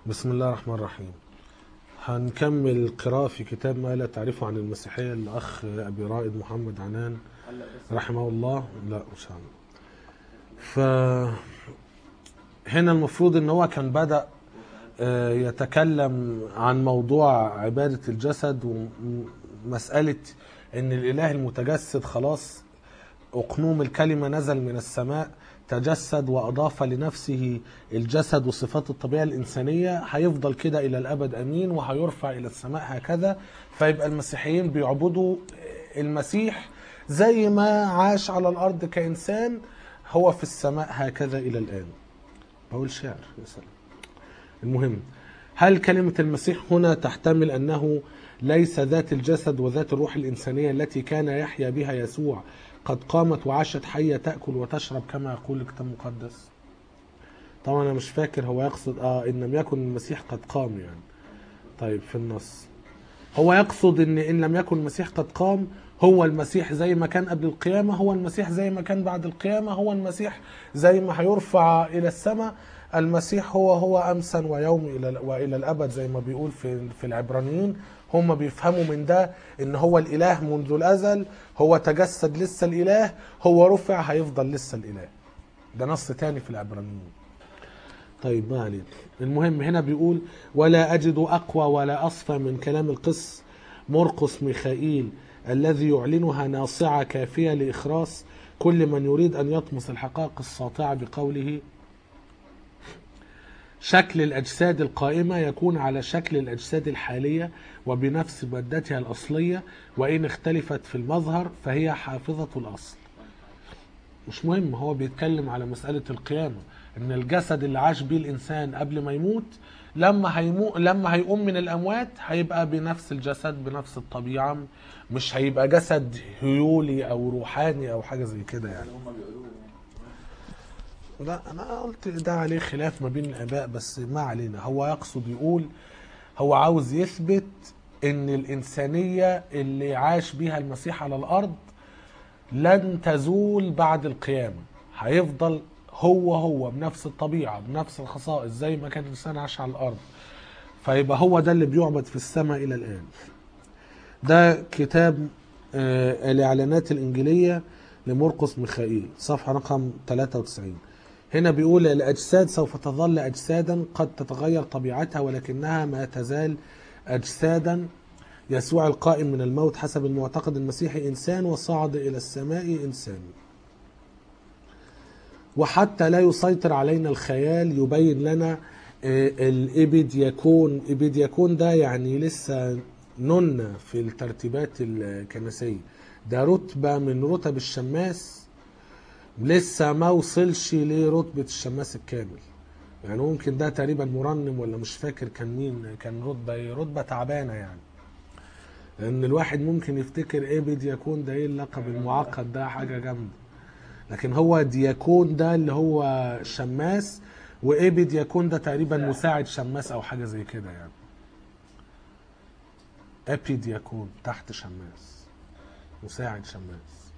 بسم الله الرحمن الرحيم هنكمل قراءة في كتاب ما لا تعرفه عن المسيحية للأخ أبي رائد محمد عنان رحمه الله لا مش عارف ف هنا المفروض ان هو كان بدأ آه، يتكلم عن موضوع عبادة الجسد ومسألة ان الاله المتجسد خلاص أقنوم الكلمة نزل من السماء تجسد وأضاف لنفسه الجسد وصفات الطبيعة الإنسانية هيفضل كده إلى الأبد أمين وهيرفع إلى السماء هكذا فيبقى المسيحيين بيعبدوا المسيح زي ما عاش على الأرض كإنسان هو في السماء هكذا إلى الآن بقول شعر يا سلام المهم هل كلمة المسيح هنا تحتمل أنه ليس ذات الجسد وذات الروح الإنسانية التي كان يحيا بها يسوع قد قامت وعاشت حية تأكل وتشرب كما يقول الكتاب المقدس طبعا أنا مش فاكر هو يقصد آه إن لم يكن المسيح قد قام يعني طيب في النص هو يقصد ان ان لم يكن المسيح قد قام هو المسيح زي ما كان قبل القيامه هو المسيح زي ما كان بعد القيامه هو المسيح زي ما هيرفع الى السماء المسيح هو هو امسا ويوم الى والى الابد زي ما بيقول في في العبرانيين هم بيفهموا من ده ان هو الاله منذ الازل هو تجسد لسه الاله هو رفع هيفضل لسه الاله ده نص تاني في العبرانيين طيب ما علينا المهم هنا بيقول ولا أجد أقوى ولا أصفى من كلام القس مرقس ميخائيل الذي يعلنها ناصعة كافية لإخراس كل من يريد أن يطمس الحقائق الساطعة بقوله شكل الأجساد القائمة يكون على شكل الأجساد الحالية وبنفس مادتها الأصلية وإن اختلفت في المظهر فهي حافظة الأصل مش مهم هو بيتكلم على مسألة القيامة ان الجسد اللي عاش بيه الانسان قبل ما يموت لما هيمو لما هيقوم من الاموات هيبقى بنفس الجسد بنفس الطبيعه مش هيبقى جسد هيولي او روحاني او حاجه زي كده يعني هم بيقولوه يعني لا انا قلت ده عليه خلاف ما بين الاباء بس ما علينا هو يقصد يقول هو عاوز يثبت ان الانسانيه اللي عاش بيها المسيح على الارض لن تزول بعد القيامه هيفضل هو هو بنفس الطبيعه بنفس الخصائص زي ما كان الانسان عاش على الارض فيبقى هو ده اللي بيعبد في السماء الى الان ده كتاب آه، الاعلانات الانجيليه لمرقس ميخائيل صفحه رقم 93 هنا بيقول الاجساد سوف تظل اجسادا قد تتغير طبيعتها ولكنها ما تزال اجسادا يسوع القائم من الموت حسب المعتقد المسيحي انسان وصعد الى السماء انسان وحتى لا يسيطر علينا الخيال يبين لنا آه، الإبيدياكون إبيدياكون ده يعني لسه نونة في الترتيبات الكنسية ده رتبة من رتب الشماس لسه ما وصلش لرتبة الشماس الكامل يعني ممكن ده تقريبا مرنم ولا مش فاكر كان مين كان رتبة إيه؟ رتبة تعبانة يعني لأن الواحد ممكن يفتكر إيه بيدياكون ده إيه اللقب المعقد ده حاجة جامدة لكن هو دياكون ده اللي هو شماس وايبي دياكون ده تقريبا مساعد شماس او حاجه زي كده يعني ابي دياكون تحت شماس مساعد شماس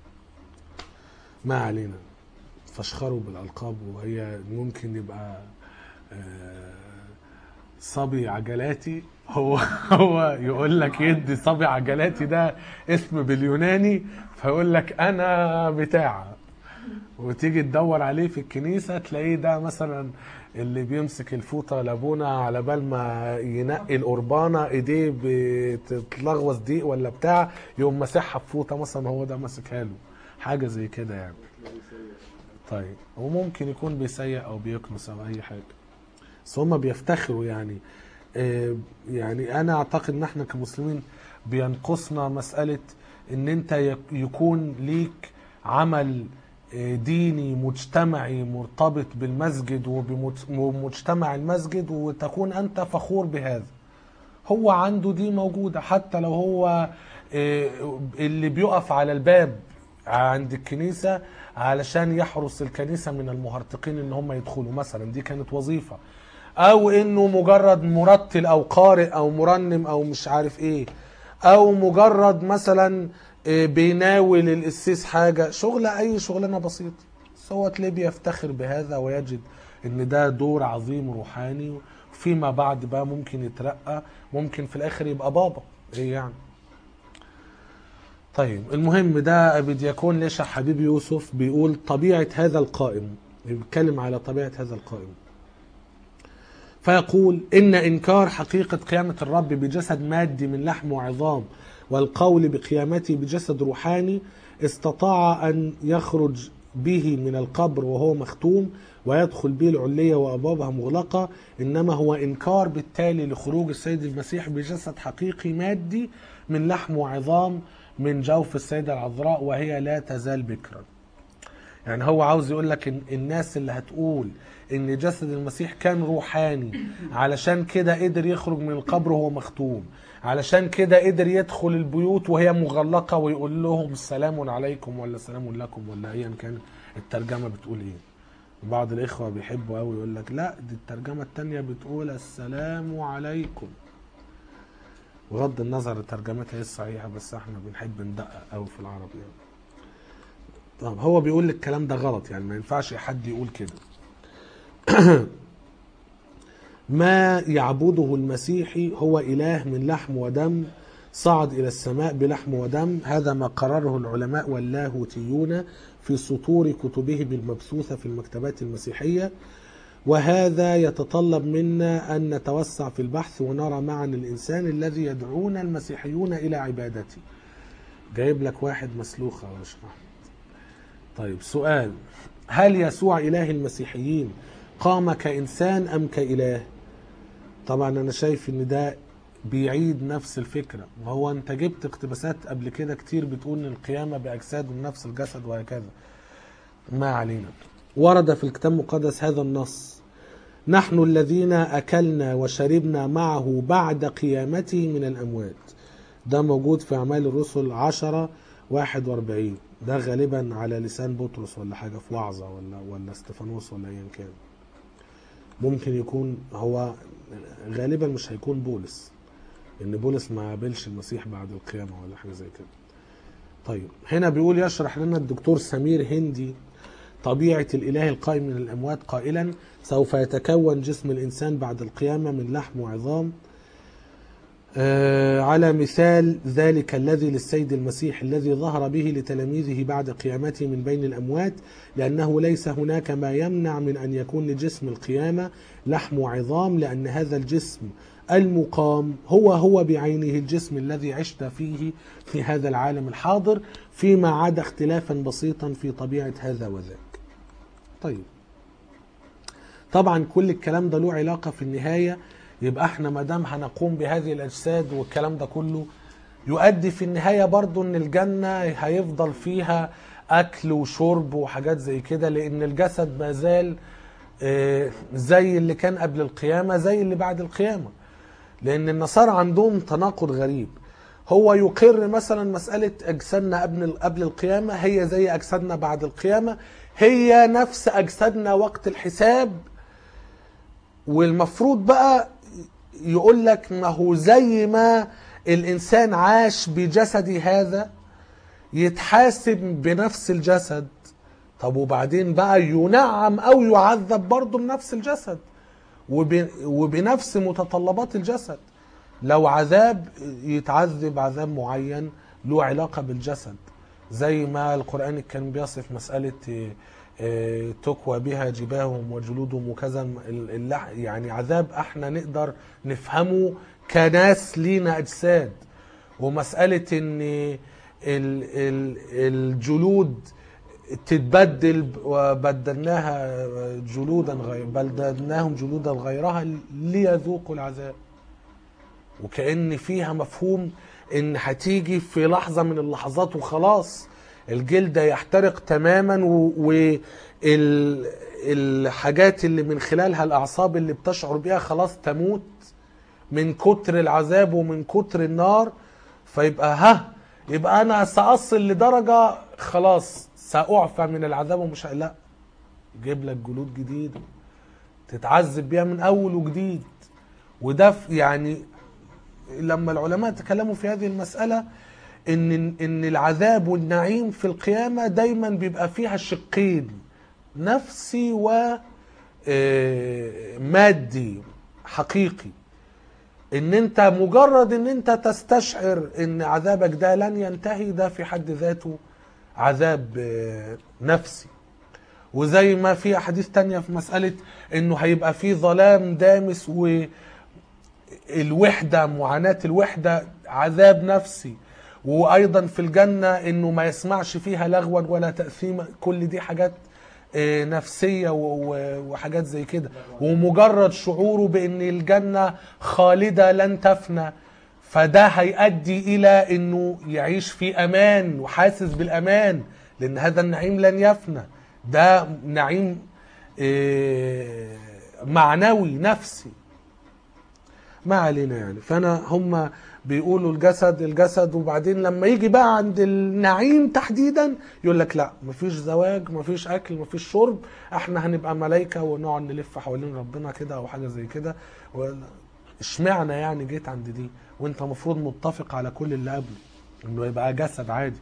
ما علينا فاشخروا بالالقاب وهي ممكن يبقى آه، صبي عجلاتي هو هو يقول لك يدي صبي عجلاتي ده اسم باليوناني فيقول لك انا بتاع وتيجي تدور عليه في الكنيسه تلاقيه ده مثلا اللي بيمسك الفوطه لابونا على بال ما ينقي القربانه ايديه بتتلغوص دقيق ولا بتاع يقوم ماسحها بفوطه مثلا هو ده ماسكها له حاجه زي كده يعني طيب وممكن يكون بيسيء او بيكنس او اي حاجه بس هم بيفتخروا يعني آه، يعني انا اعتقد ان احنا كمسلمين بينقصنا مساله ان انت يك- يكون ليك عمل آه، ديني مجتمعي مرتبط بالمسجد وبمج- ومجتمع المسجد وتكون انت فخور بهذا هو عنده دي موجودة حتى لو هو آه، اللي بيقف على الباب عند الكنيسة علشان يحرس الكنيسة من المهرطقين ان هم يدخلوا مثلا دي كانت وظيفة او انه مجرد مرتل او قارئ او مرنم او مش عارف ايه او مجرد مثلا آه، بيناول القسيس حاجة شغلة اي شغلانة بسيطة بس هو تلاقيه بيفتخر بهذا ويجد ان ده دور عظيم روحاني فيما بعد بقى ممكن يترقى ممكن في الاخر يبقى بابا ايه يعني طيب المهم ده ابي دياكون ليش حبيب يوسف بيقول طبيعه هذا القائم بيتكلم على طبيعه هذا القائم فيقول ان انكار حقيقه قيامه الرب بجسد مادي من لحم وعظام والقول بقيامته بجسد روحاني استطاع ان يخرج به من القبر وهو مختوم ويدخل به العلية وأبوابها مغلقة إنما هو إنكار بالتالي لخروج السيد المسيح بجسد حقيقي مادي من لحم وعظام من جوف السيدة العذراء وهي لا تزال بكرا يعني هو عاوز يقول لك إن الناس اللي هتقول ان جسد المسيح كان روحاني علشان كده قدر يخرج من القبر وهو مختوم علشان كده قدر يدخل البيوت وهي مغلقة ويقول لهم سلام عليكم ولا سلام لكم ولا ايا كان الترجمة بتقول ايه بعض الاخوة بيحبوا قوي يقول لك لا دي الترجمة التانية بتقول السلام عليكم بغض النظر ترجمتها ايه الصحيحة بس احنا بنحب ندقق قوي في العربي يعني. طب هو بيقول الكلام ده غلط يعني ما ينفعش حد يقول كده ما يعبده المسيحي هو إله من لحم ودم صعد إلى السماء بلحم ودم هذا ما قرره العلماء واللاهوتيون في سطور كتبهم المبثوثة في المكتبات المسيحية وهذا يتطلب منا أن نتوسع في البحث ونرى معا الإنسان الذي يدعون المسيحيون إلى عبادته جايب لك واحد مسلوخة واشرح طيب سؤال هل يسوع إله المسيحيين قام كإنسان أم كإله طبعا أنا شايف إن ده بيعيد نفس الفكرة وهو أنت جبت اقتباسات قبل كده كتير بتقول إن القيامة بأجساد من نفس الجسد وهكذا ما علينا ورد في الكتاب المقدس هذا النص نحن الذين أكلنا وشربنا معه بعد قيامته من الأموات ده موجود في أعمال الرسل عشرة واحد واربعين ده غالبا على لسان بطرس ولا حاجة في وعظة ولا ولا استفانوس ولا أيا كان ممكن يكون هو غالبا مش هيكون بولس ان بولس ما قابلش المسيح بعد القيامة ولا حاجة زي كده طيب هنا بيقول يشرح لنا الدكتور سمير هندي طبيعة الإله القائم من الأموات قائلا سوف يتكون جسم الإنسان بعد القيامة من لحم وعظام آه، على مثال ذلك الذي للسيد المسيح الذي ظهر به لتلاميذه بعد قيامته من بين الأموات لأنه ليس هناك ما يمنع من أن يكون لجسم القيامة لحم وعظام لأن هذا الجسم المقام هو هو بعينه الجسم الذي عشت فيه في هذا العالم الحاضر فيما عدا اختلافا بسيطا في طبيعة هذا وذاك طيب طبعا كل الكلام ده له علاقة في النهاية يبقى احنا ما دام هنقوم بهذه الاجساد والكلام ده كله يؤدي في النهايه برضو ان الجنه هيفضل فيها اكل وشرب وحاجات زي كده لان الجسد ما زال آه، زي اللي كان قبل القيامه زي اللي بعد القيامه لان النصارى عندهم تناقض غريب هو يقر مثلا مساله اجسادنا قبل قبل القيامه هي زي اجسادنا بعد القيامه هي نفس اجسادنا وقت الحساب والمفروض بقى يقول لك ما هو زي ما الانسان عاش بجسدي هذا يتحاسب بنفس الجسد طب وبعدين بقى ينعم او يعذب برضه بنفس الجسد وب... وبنفس متطلبات الجسد لو عذاب يتعذب عذاب معين له علاقة بالجسد زي ما القرآن كان بيصف مسألة آه، آه، تكوى بها جباههم وجلودهم وكذا ال- اللح- يعني عذاب احنا نقدر نفهمه كناس لينا اجساد ومسألة ان ال- ال- الجلود تتبدل وبدلناها جلودا غير بدلناهم جلودا غيرها ليذوقوا العذاب وكأن فيها مفهوم ان هتيجي في لحظة من اللحظات وخلاص الجلد يحترق تماما والحاجات اللي من خلالها الاعصاب اللي بتشعر بيها خلاص تموت من كتر العذاب ومن كتر النار فيبقى ها يبقى انا ساصل لدرجة خلاص ساعفى من العذاب ومش لا يجيب لك جلود جديدة تتعذب بيها من اول وجديد وده في- يعني لما العلماء تكلموا في هذه المسألة ان ان العذاب والنعيم في القيامة دايما بيبقى فيها شقين نفسي و آه، مادي حقيقي ان انت مجرد ان انت تستشعر ان عذابك ده لن ينتهي ده في حد ذاته عذاب آه، نفسي وزي ما في احاديث تانية في مسألة انه هيبقى في ظلام دامس والوحدة معاناة الوحدة عذاب نفسي وايضا في الجنة انه ما يسمعش فيها لغوا ولا تأثيما كل دي حاجات آه، نفسية و- و- وحاجات زي كده ومجرد شعوره بان الجنة خالدة لن تفنى فده هيؤدي الى انه يعيش في امان وحاسس بالامان لان هذا النعيم لن يفنى ده نعيم آه، معنوي نفسي ما علينا يعني فانا هم بيقولوا الجسد الجسد وبعدين لما يجي بقى عند النعيم تحديدا يقول لك لا مفيش زواج مفيش اكل مفيش شرب احنا هنبقى ملائكه ونقعد نلف حوالين ربنا كده او حاجه زي كده و- اشمعنى يعني جيت عند دي وانت المفروض متفق على كل اللي قبله انه يبقى جسد عادي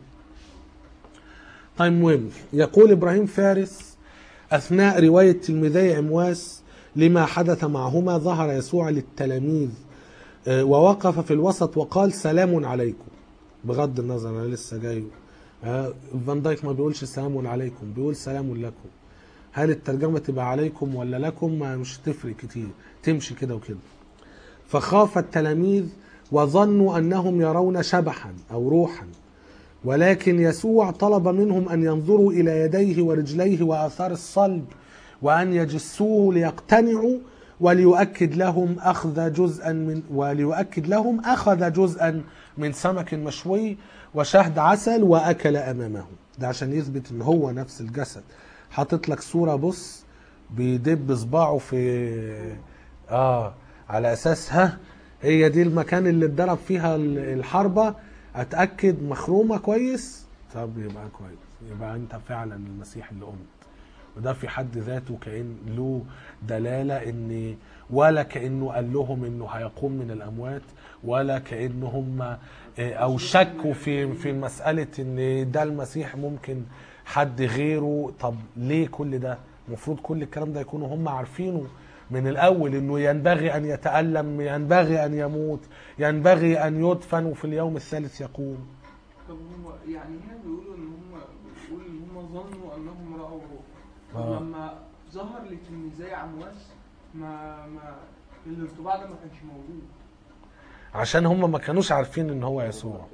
طيب مهم يقول ابراهيم فارس اثناء روايه تلميذي عمواس لما حدث معهما ظهر يسوع للتلاميذ آه، ووقف في الوسط وقال سلام عليكم بغض النظر انا لسه جاي آه، فان دايك ما بيقولش سلام عليكم بيقول سلام لكم هل الترجمه تبقى عليكم ولا لكم ما مش تفرق كتير تمشي كده وكده فخاف التلاميذ وظنوا انهم يرون شبحا او روحا ولكن يسوع طلب منهم ان ينظروا الى يديه ورجليه واثار الصلب وان يجسوه ليقتنعوا وليؤكد لهم اخذ جزءا من وليؤكد لهم اخذ جزءا من سمك مشوي وشهد عسل واكل امامه ده عشان يثبت ان هو نفس الجسد حاطط لك صوره بص بيدب صباعه في اه على اساس ها هي دي المكان اللي اتضرب فيها ال- الحربه اتاكد مخرومه كويس طب يبقى كويس يبقى انت فعلا المسيح اللي قمت وده في حد ذاته كأن له دلالة ان ولا كأنه قال لهم انه هيقوم من الاموات ولا كأن هم آه، او شكوا في في مسألة ان ده المسيح ممكن حد غيره طب ليه كل ده المفروض كل الكلام ده يكونوا هم عارفينه من الاول انه ينبغي ان يتألم ينبغي ان يموت ينبغي ان يدفن وفي اليوم الثالث يقوم طب هو يعني هنا بيقولوا ان هم بيقولوا ان هم ظنوا انهم راوا روح طب آه. لما ظهر لتلميذي عمواس ما ما الانطباع ده ما كانش موجود عشان هم ما كانوش عارفين ان هو يسوع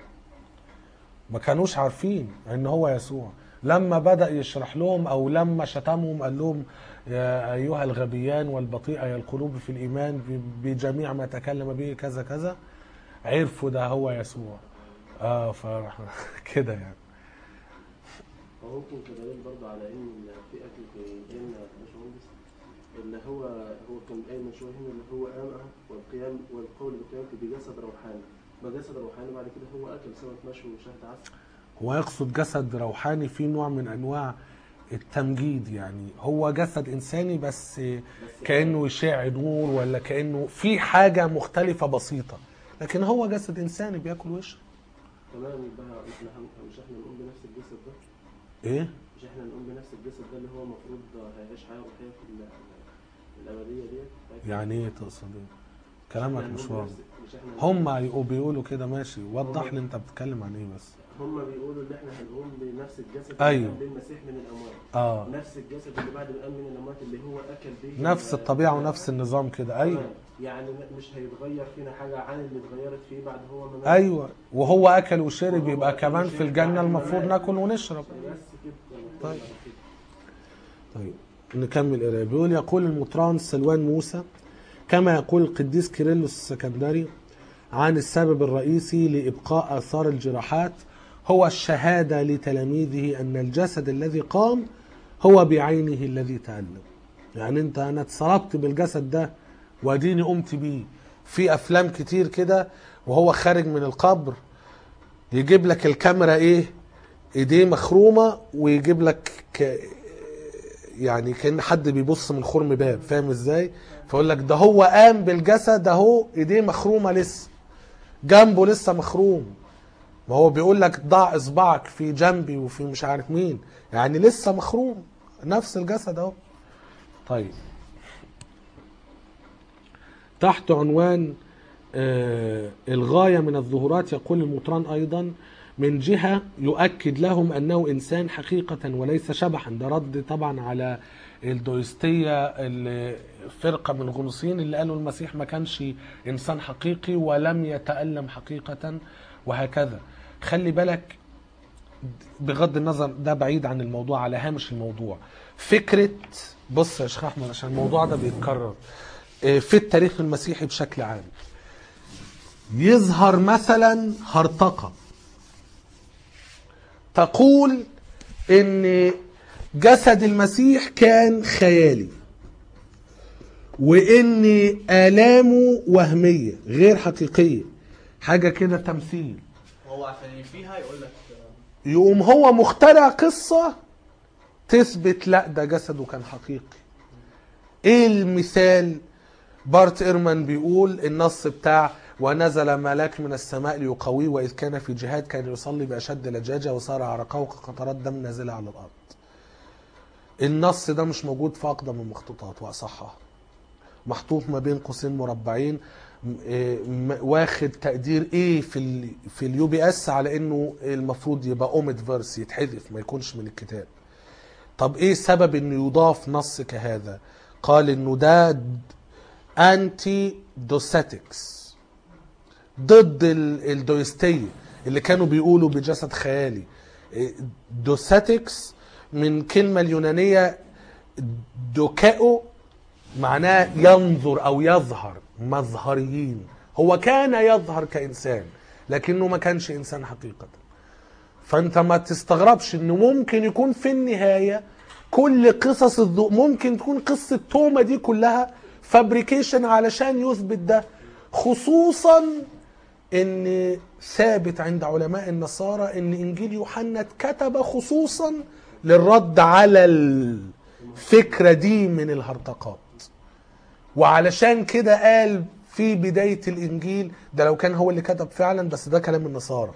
ما كانوش عارفين ان هو يسوع لما بدأ يشرح لهم او لما شتمهم قال لهم يا ايها الغبيان والبطيئة القلوب في الايمان ب- بجميع ما تكلم به كذا كذا عرفوا ده هو يسوع اه فرح كده يعني وممكن كدليل برضه على ان في اكل في الجنه يا باشمهندس اللي هو هو كان قايل من شويه هنا اللي هو قام أهو، والقيام والقول بقيامته بجسد روحاني بجسد روحاني بعد كده هو اكل سمك مشوي وشهد عسل هو يقصد جسد روحاني في نوع من انواع التمجيد يعني هو جسد انساني بس بس كانه يشع نور ولا كانه في حاجه مختلفه بسيطه لكن هو جسد انساني بياكل ويشرب تمام يبقى احنا هم- مش احنا نقوم بنفس الجسد ده ايه مش احنا نقوم بنفس الجسد ده اللي هو المفروض هيعيش حياه روحيه في ال- الابديه ديت يعني ايه تقصد ايه كلامك إحنا مش هنقوم واضح بنفس- مش احنا هم يقو- بيقولوا كده ماشي وضح لي انت بتتكلم عن ايه بس هم بيقولوا ان احنا هنقوم بنفس الجسد أيوه. اللي قام بالمسيح من الاموات اه نفس الجسد اللي بعد ما قام من الاموات اللي هو اكل به نفس ال- الطبيعه ونفس النظام كده ايوه تمام. يعني م- مش هيتغير فينا حاجه عن اللي اتغيرت فيه بعد هو ما مات. ايوه وهو اكل وشرب وهو يبقى أكل كمان وشرب في الجنه بعد ما المفروض مات. ناكل ونشرب بس كده طيب. طيب نكمل قرايه بيقول يقول المطران سلوان موسى كما يقول القديس كيرلس السكندري عن السبب الرئيسي لابقاء اثار الجراحات هو الشهاده لتلاميذه ان الجسد الذي قام هو بعينه الذي تألم يعني انت انا اتصلبت بالجسد ده واديني قمت بيه في افلام كتير كده وهو خارج من القبر يجيب لك الكاميرا ايه ايديه مخرومه ويجيب لك ك... يعني كان حد بيبص من خرم باب فاهم ازاي فيقول لك ده هو قام بالجسد اهو ايديه مخرومه لسه جنبه لسه مخروم ما هو بيقول لك ضع اصبعك في جنبي وفي مش عارف مين يعني لسه مخروم نفس الجسد اهو طيب تحت عنوان آه الغاية من الظهورات يقول المطران أيضا من جهة يؤكد لهم أنه إنسان حقيقة وليس شبحا ده رد طبعا على الدويستية اللي فرقة من الغنوصيين اللي قالوا المسيح ما كانش إنسان حقيقي ولم يتألم حقيقة وهكذا خلي بالك بغض النظر ده بعيد عن الموضوع على هامش الموضوع فكرة بص يا شيخ أحمد عشان الموضوع ده بيتكرر آه، في التاريخ المسيحي بشكل عام يظهر مثلا هرطقة تقول ان جسد المسيح كان خيالي وان آلامه وهمية غير حقيقية حاجة كده تمثيل هو عشان ينفيها يقول لك آه، يقوم هو مخترع قصة تثبت لا ده جسده كان حقيقي ايه المثال بارت ايرمان بيقول النص بتاع ونزل ملاك من السماء ليقويه واذ كان في جهاد كان يصلي باشد لجاجه وصار عرقه كقطرات دم نازله على الارض النص ده مش موجود في اقدم المخطوطات واصحها محطوط ما بين قوسين مربعين م- إيه م- واخد تقدير ايه في ال في اليو بي اس على انه المفروض يبقى اوميد فيرس يتحذف ما يكونش من الكتاب طب ايه سبب انه يضاف نص كهذا قال انه ده انتي دوساتكس ضد ال- الدويستية اللي كانوا بيقولوا بجسد خيالي إيه، دوساتكس من كلمة اليونانية دوكاؤو معناه ينظر او يظهر مظهريين هو كان يظهر كانسان لكنه ما كانش انسان حقيقه فانت ما تستغربش انه ممكن يكون في النهايه كل قصص الذو ممكن تكون قصه توما دي كلها فابريكيشن علشان يثبت ده خصوصا ان ثابت عند علماء النصارى ان انجيل يوحنا اتكتب خصوصا للرد على الفكره دي من الهرطقات وعلشان كده قال في بداية الإنجيل ده لو كان هو اللي كتب فعلا بس ده كلام النصارى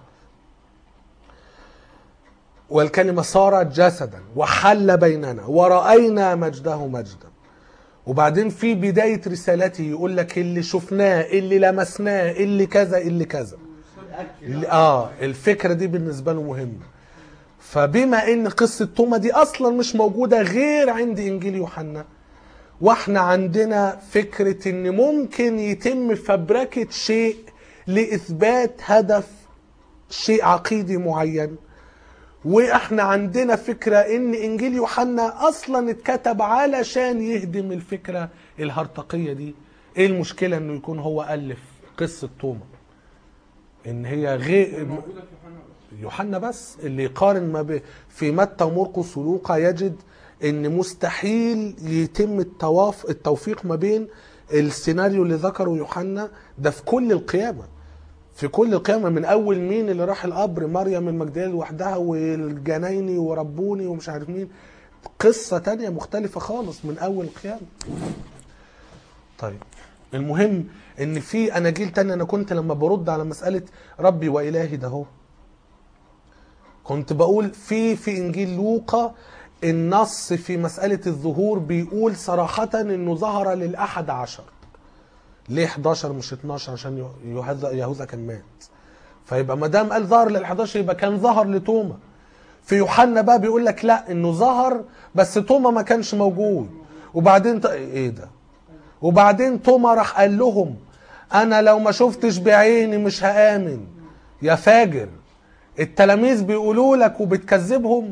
والكلمة صارت جسدا وحل بيننا ورأينا مجده مجدا وبعدين في بداية رسالته يقول لك اللي شفناه اللي لمسناه اللي كذا اللي كذا اللي- اه الفكرة دي بالنسبة له مهمة فبما ان قصة توما دي اصلا مش موجودة غير عند انجيل يوحنا واحنا عندنا فكرة ان ممكن يتم فبركة شيء لإثبات هدف شيء عقيدي معين واحنا عندنا فكرة ان انجيل يوحنا اصلا اتكتب علشان يهدم الفكرة الهرطقية دي ايه المشكلة انه يكون هو الف قصة توما ان هي غير موجودة في يوحنا بس يوحنا بس اللي يقارن ما ب... في متى ومرقس ولوقا يجد ان مستحيل يتم التواف... التوفيق ما بين السيناريو اللي ذكره يوحنا ده في كل القيامه في كل القيامه من اول مين اللي راح القبر مريم المجدليه لوحدها والجنايني وربوني ومش عارف مين قصه تانية مختلفه خالص من اول القيامه طيب المهم ان في اناجيل تانية انا كنت لما برد على مساله ربي والهي ده هو كنت بقول في في انجيل لوقا النص في مسألة الظهور بيقول صراحة انه ظهر للأحد عشر ليه 11 مش 12 عشان يهوذا يهوذا كان مات فيبقى ما دام قال ظهر لل 11 يبقى كان ظهر لتوما في يوحنا بقى بيقول لك لا انه ظهر بس توما ما كانش موجود وبعدين ط... ايه ده وبعدين توما راح قال لهم انا لو ما شفتش بعيني مش هآمن يا فاجر التلاميذ بيقولوا لك وبتكذبهم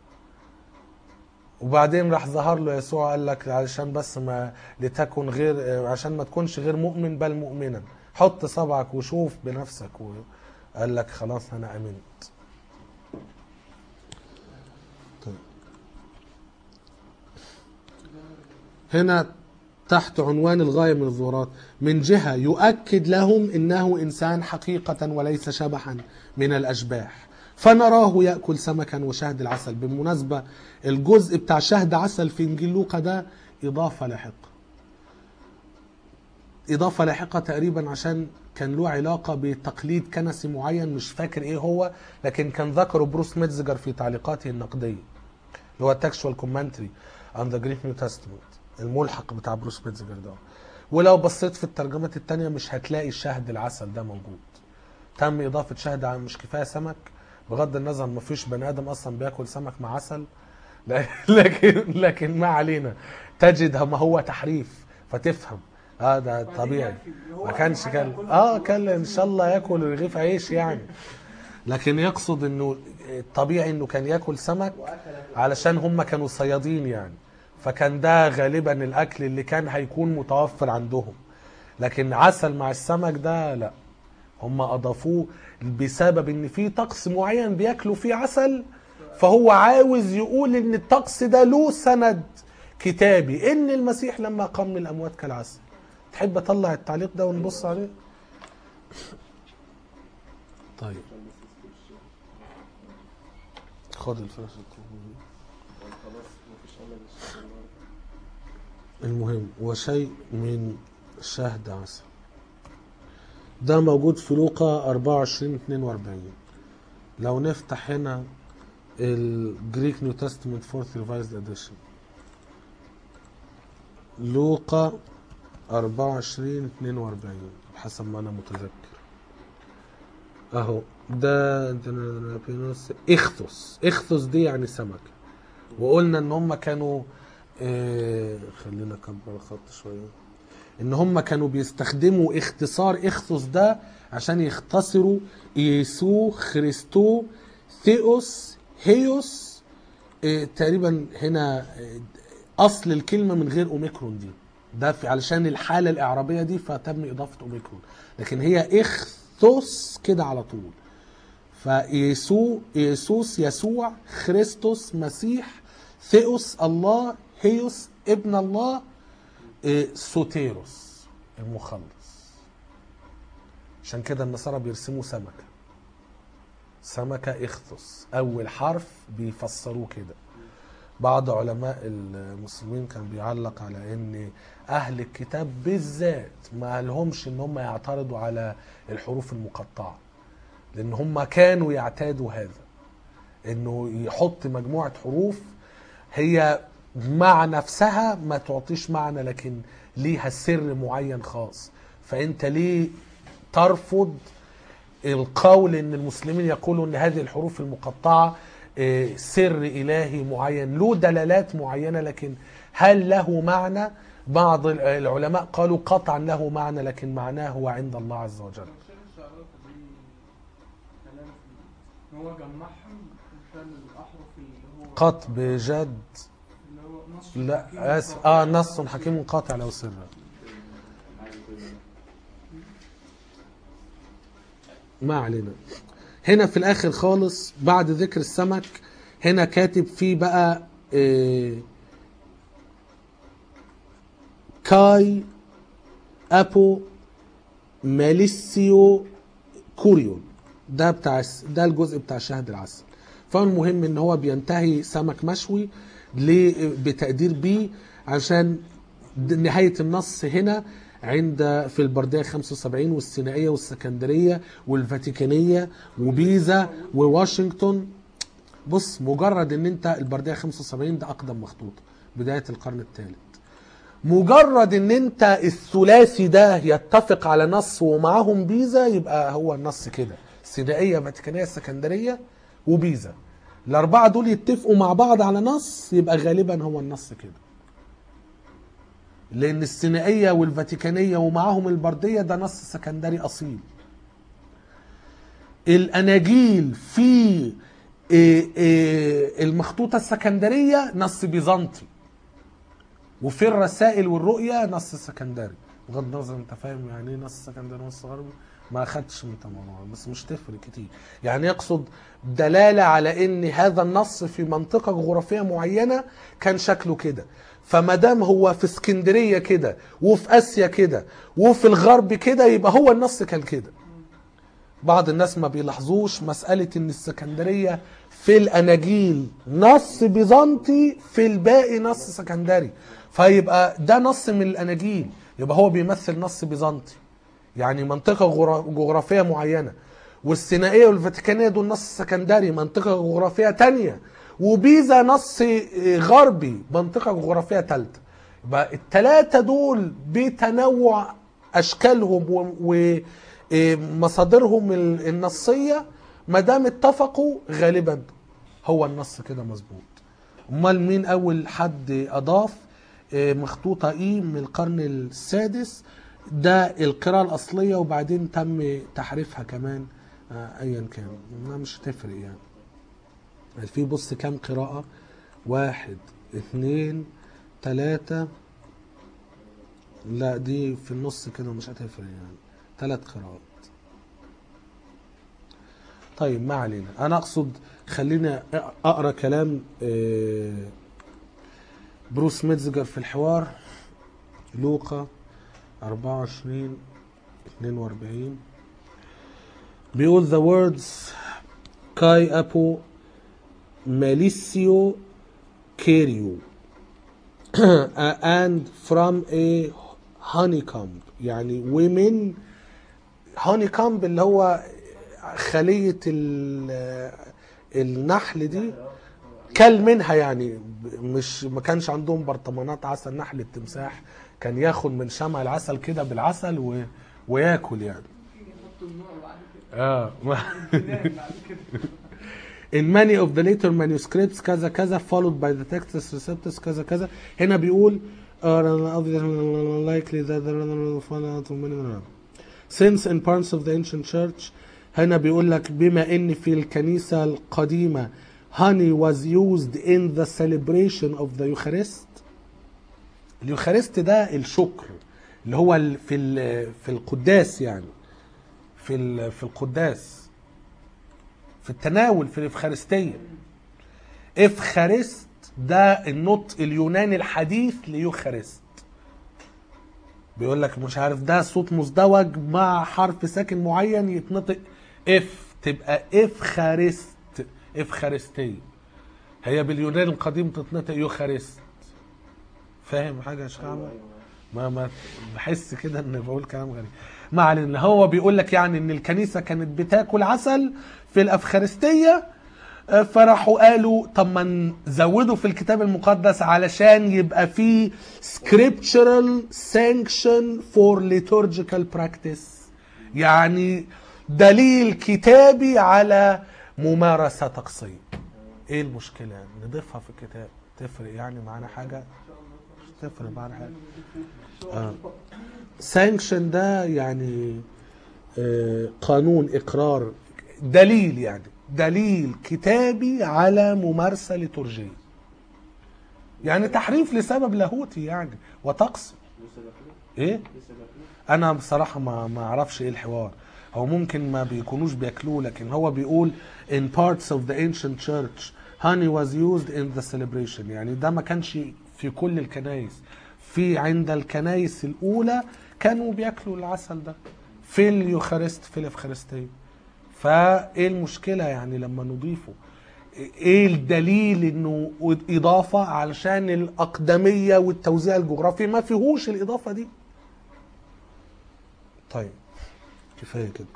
وبعدين راح ظهر له يسوع قال لك علشان بس ما لتكن غير عشان ما تكونش غير مؤمن بل مؤمنا حط صبعك وشوف بنفسك وقال لك خلاص انا امنت طيب. هنا تحت عنوان الغاية من الظهورات من جهة يؤكد لهم إنه إنسان حقيقة وليس شبحا من الأشباح فنراه يأكل سمكا وشهد العسل بالمناسبة الجزء بتاع شهد عسل في إنجيل لوقا ده إضافة لاحقة إضافة لاحقة تقريبا عشان كان له علاقة بتقليد كنسي معين مش فاكر إيه هو لكن كان ذكره بروس ميتزجر في تعليقاته النقدية اللي هو textual commentary on the Greek New Testament الملحق بتاع بروس ميتزجر ده ولو بصيت في الترجمات التانية مش هتلاقي شهد العسل ده موجود تم إضافة شهد ع- مش كفاية سمك بغض النظر ما فيش بني آدم أصلا بياكل سمك مع عسل لا- لكن لكن ما علينا تجد ما هو تحريف فتفهم اه ده طبيعي ما كانش كان اه كان ان شاء الله ياكل رغيف عيش يعني لكن يقصد انه الطبيعي انه كان ياكل سمك علشان هم كانوا صيادين يعني فكان ده غالبا الاكل اللي كان هيكون متوفر عندهم لكن عسل مع السمك ده لا هم اضافوه بسبب ان في طقس معين بياكلوا فيه عسل فهو عاوز يقول ان الطقس ده له سند كتابي ان المسيح لما قام من الاموات كالعسل تحب اطلع التعليق ده ونبص عليه طيب خد الفلاش خلاص مفيش امل الشيخ النهارده المهم وشيء من شهد عسل ده موجود في لوقا 24 42 لو نفتح هنا الجريك نيو تestament فورث ريفايزد اديشن لوقا 24 42 حسب ما انا متذكر اهو ده بينوس اخثوس اخثوس دي يعني سمكه وقلنا ان هم كانوا آه خلينا اكبر الخط شويه ان هم كانوا بيستخدموا اختصار اخثوس ده عشان يختصروا يسوع خريستو ثيوس هيوس آه تقريبا هنا آه اصل الكلمه من غير اوميكرون دي ده في علشان الحاله الاعرابيه دي فتم اضافه اوميكرون لكن هي اخثوس كده على طول فيسوع يسوس يسوع خريستوس مسيح ثيوس الله هيوس ابن الله إيه، سوتيروس المخلص عشان كده النصارى بيرسموا سمكة سمكة اخثس أول حرف بيفسروه كده بعض علماء المسلمين كان بيعلق على ان اهل الكتاب بالذات ما لهمش ان هم يعترضوا على الحروف المقطعه لان هم كانوا يعتادوا هذا انه يحط مجموعه حروف هي مع نفسها ما تعطيش معنى لكن ليها سر معين خاص فانت ليه ترفض القول ان المسلمين يقولوا ان هذه الحروف المقطعه آه، سر الهي معين له دلالات معينه لكن هل له معنى بعض العلماء قالوا قطعا له معنى لكن معناه هو عند الله عز وجل الشيخ الشعراوي دي كلام فيه ان هو جمعهم وشال الاحرف اللي هو قط بجد اللي هو نص لا حكيم اسف قاطع. اه نص حكيم قاطع له سرا ما علينا هنا في الاخر خالص بعد ذكر السمك هنا كاتب فيه بقى إيه كاي ابو ماليسيو كوريون ده بتاع الس- ده الجزء بتاع شهد العسل فالمهم ان هو بينتهي سمك مشوي ل- بتقدير بي عشان د- نهاية النص هنا عند في البردية 75 والسينائية والسكندرية والفاتيكانية وبيزا وواشنطن بص مجرد ان انت البردية 75 ده اقدم مخطوطة بداية القرن الثالث مجرد ان انت الثلاثي ده يتفق على نص ومعاهم بيزا يبقى هو النص كده سينائية فاتيكانية اسكندرية وبيزا الأربعة دول يتفقوا مع بعض على نص يبقى غالبا هو النص كده لأن السينائية والفاتيكانية ومعاهم البردية ده نص سكندري أصيل الأناجيل في إيه، إيه، المخطوطة السكندرية نص بيزنطي وفي الرسائل والرؤية نص سكندري بغض النظر انت فاهم يعني ايه نص سكندري ونص غربي ما اخدتش من الموضوع بس مش تفرق كتير يعني يقصد دلالة على ان هذا النص في منطقة جغرافية معينة كان شكله كده فما دام هو في اسكندرية كده وفي اسيا كده وفي الغرب كده يبقى هو النص كان كده بعض الناس ما بيلاحظوش مسألة ان السكندرية في الاناجيل نص بيزنطي في الباقي نص سكندري فيبقى ده نص من الاناجيل يبقى هو بيمثل نص بيزنطي يعني منطقة جغرا- جغرافية معينة والسينائية والفاتيكانية دول نص سكندري منطقة جغرافية تانية وبيزا نص غربي منطقة جغرافية تالتة بقى التلاتة دول بتنوع اشكالهم ومصادرهم النصيه ما دام اتفقوا غالبا هو النص كده مظبوط امال مين اول حد اضاف آه، مخطوطه ايه من القرن السادس ده القراءه الاصليه وبعدين تم تحريفها كمان آه، ايا كان ما مش هتفرق يعني في بص كام قراءه واحد اثنين ثلاثة لا دي في النص كده مش هتفرق يعني ثلاث قراءات طيب ما علينا انا اقصد خلينا اقرا كلام آه، بروس ميتزجر في الحوار لوقا 24 42 بيقول the words كاي ابو ماليسيو كيريو and from a honeycomb يعني women honeycomb اللي هو خلية ال- النحل دي كل منها يعني مش ما كانش عندهم برطمانات عسل نحل التمساح كان ياخد من شمع العسل كده بالعسل و... وياكل يعني يحطوا النوع بعد كده اه ينام بعد كده in many of the later manuscripts كذا كذا followed by the textus receptus كذا كذا هنا بيقول are likely that the follow to many since in parts of the ancient church هنا بيقول لك بما ان في الكنيسة القديمة honey was used in the celebration of the Eucharist اليوخارست ده الشكر اللي هو ال- في ال- في القداس يعني في ال- في القداس في التناول في الإفخارستية إفخارست ده النطق اليوناني الحديث ليوخارست بيقول لك مش عارف ده صوت مزدوج مع حرف ساكن معين يتنطق اف تبقى افخارست افخارستية هي باليوناني القديم تتنطق يوخارست فاهم حاجة يا شيخ عمر؟ ما ما بحس كده ان بقول كلام غريب ما علينا هو بيقول لك يعني ان الكنيسه كانت بتاكل عسل في الافخارستيه آه، فراحوا قالوا طب ما نزوده في الكتاب المقدس علشان يبقى فيه scriptural sanction for liturgical practice يعني دليل كتابي على ممارسة طقسية ايه المشكلة يعني نضيفها في الكتاب تفرق يعني معانا حاجة مش تفرق معانا حاجة آه. سانكشن ده يعني آه، قانون اقرار دليل يعني دليل كتابي على ممارسه ليتورجيه يعني تحريف لسبب لاهوتي يعني وطقس لسه داخلين ايه لسه داخلين انا بصراحه ما ما اعرفش ايه الحوار هو ممكن ما بيكونوش بياكلوه لكن هو بيقول in parts of the ancient church honey was used in the celebration يعني ده ما كانش في كل الكنايس في عند الكنايس الاولى كانوا بياكلوا العسل ده في اليوخارست في الافخارستيه فايه المشكله يعني لما نضيفه ايه الدليل انه اضافه علشان الاقدميه والتوزيع الجغرافي ما فيهوش الاضافه دي طيب كفايه كده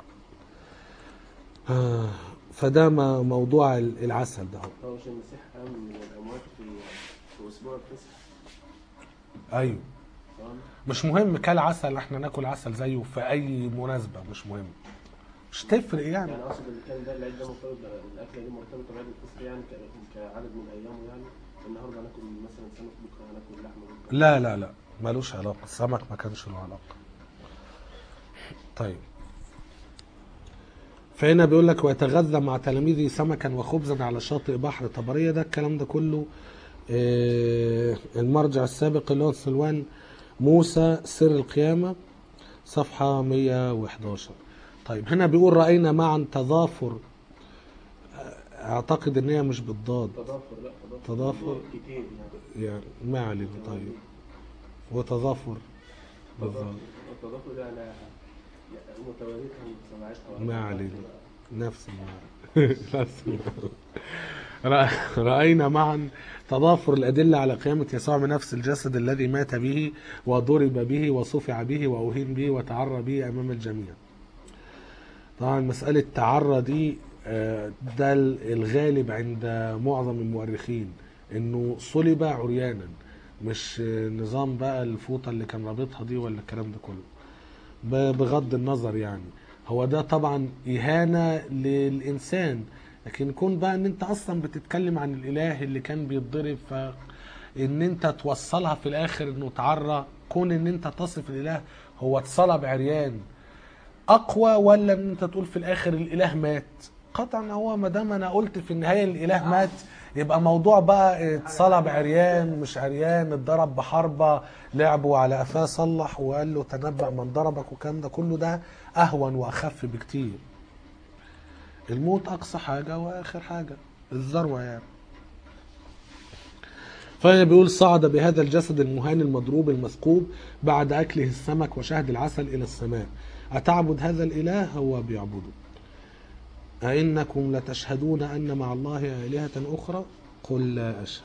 آه فده ما- موضوع ال- العسل ده هو. هو مش المسيح قام من الاموات في في اسبوع الفصح ايوه تمام مش مهم كل عسل احنا ناكل عسل زيه في اي مناسبه مش مهم مش تفرق يعني يعني اقصد ان كان ده العيد ده مرتبط الاكله دي مرتبطه بعيد الفصح يعني ك- كعدد من ايامه يعني النهارده هناكل مثلا سمك بكره هناكل لحمه بكره لا لا لا ملوش علاقه السمك ما كانش له علاقه طيب فهنا بيقول لك ويتغذى مع تلاميذه سمكا وخبزا على شاطئ بحر طبريه ده الكلام ده كله آه، المرجع السابق اللي هو سلوان موسى سر القيامه صفحه 111 طيب هنا بيقول راينا معا تضافر آه، اعتقد ان هي مش بالضاد تضافر لا تضافر تضافر. كتير يعني يعني ما علينا طيب وتضافر بالضبط التضافر ده يعني متوالية سمعتها ما علينا نفس المعنى نفس المعنى رأ- رأينا معا تضافر الأدلة على قيامة يسوع من نفس الجسد الذي مات به وضرب به وصفع به وأهين به وتعرى به أمام الجميع طبعا مسألة تعرى دي آه، ده الغالب عند معظم المؤرخين انه صلب عريانا مش نظام بقى الفوطة اللي كان رابطها دي ولا الكلام ده كله ب- بغض النظر يعني هو ده طبعا إهانة للإنسان لكن كون بقى ان انت اصلا بتتكلم عن الاله اللي كان بيتضرب ف ان انت توصلها في الاخر انه تعرى كون ان انت تصف الاله هو اتصلب عريان اقوى ولا ان انت تقول في الاخر الاله مات قطعا هو ما دام انا قلت في النهايه الاله مات يبقى موضوع بقى اتصلب عريان مش عريان اتضرب بحربه لعبوا على قفاه صلح وقال له تنبأ من ضربك والكلام ده كله ده اهون واخف بكتير الموت اقصى حاجه واخر حاجه الذروه يعني فهنا بيقول صعد بهذا الجسد المهان المضروب المثقوب بعد أكله السمك وشهد العسل إلى السماء أتعبد هذا الإله هو بيعبده أئنكم لتشهدون أن مع الله آلهة أخرى قل لا أشهد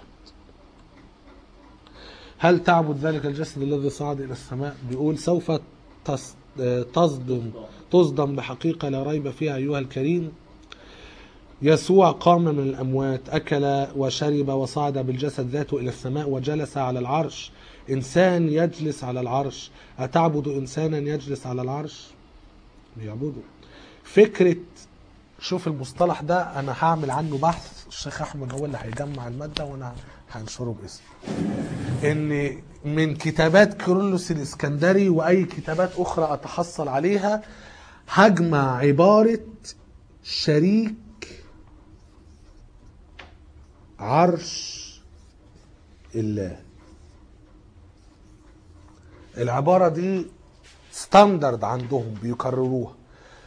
هل تعبد ذلك الجسد الذي صعد إلى السماء بيقول سوف تص- تصدم تصدم بحقيقة لا ريب فيها أيها الكريم يسوع قام من الأموات أكل وشرب وصعد بالجسد ذاته إلى السماء وجلس على العرش إنسان يجلس على العرش أتعبد إنسانا يجلس على العرش بيعبده فكرة شوف المصطلح ده أنا هعمل عنه بحث الشيخ أحمد هو اللي هيجمع المادة وأنا هنشره باسمه ان من كتابات كيرلس الاسكندري واي كتابات اخرى اتحصل عليها هجمع عباره شريك عرش الله العباره دي ستاندرد عندهم بيكرروها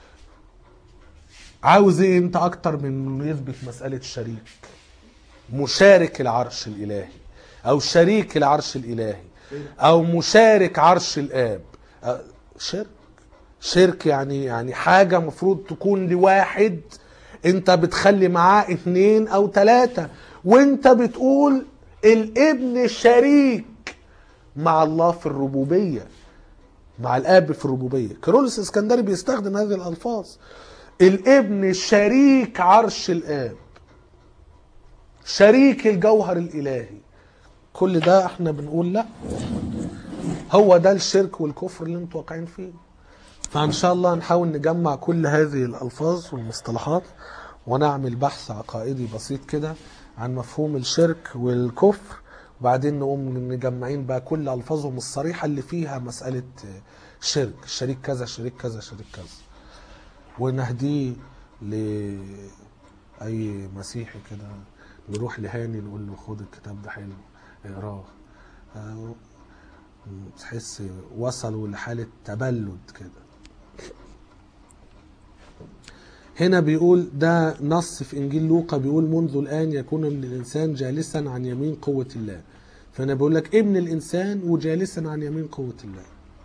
عاوز ايه انت اكتر من انه يثبت مساله الشريك مشارك العرش الالهي او شريك العرش الالهي او مشارك عرش الاب أه، شرك شرك يعني يعني حاجه مفروض تكون لواحد انت بتخلي معاه اتنين او تلاتة وانت بتقول الابن شريك مع الله في الربوبيه مع الاب في الربوبيه كيرلس اسكندري بيستخدم هذه الالفاظ الابن شريك عرش الاب شريك الجوهر الالهي كل ده احنا بنقول لا هو ده الشرك والكفر اللي انتوا واقعين فيه فان شاء الله نحاول نجمع كل هذه الالفاظ والمصطلحات ونعمل بحث عقائدي بسيط كده عن مفهوم الشرك والكفر وبعدين نقوم مجمعين بقى كل الفاظهم الصريحه اللي فيها مساله شرك شريك كذا شريك كذا شريك كذا ونهديه لاي مسيحي كده نروح لهاني نقول له خد الكتاب ده حلو اقراه آه، تحس وصلوا لحالة تبلد كده هنا بيقول ده نص في انجيل لوقا بيقول منذ الان يكون ابن الانسان جالسا عن يمين قوة الله فانا بقول لك ابن الانسان وجالسا عن يمين قوة الله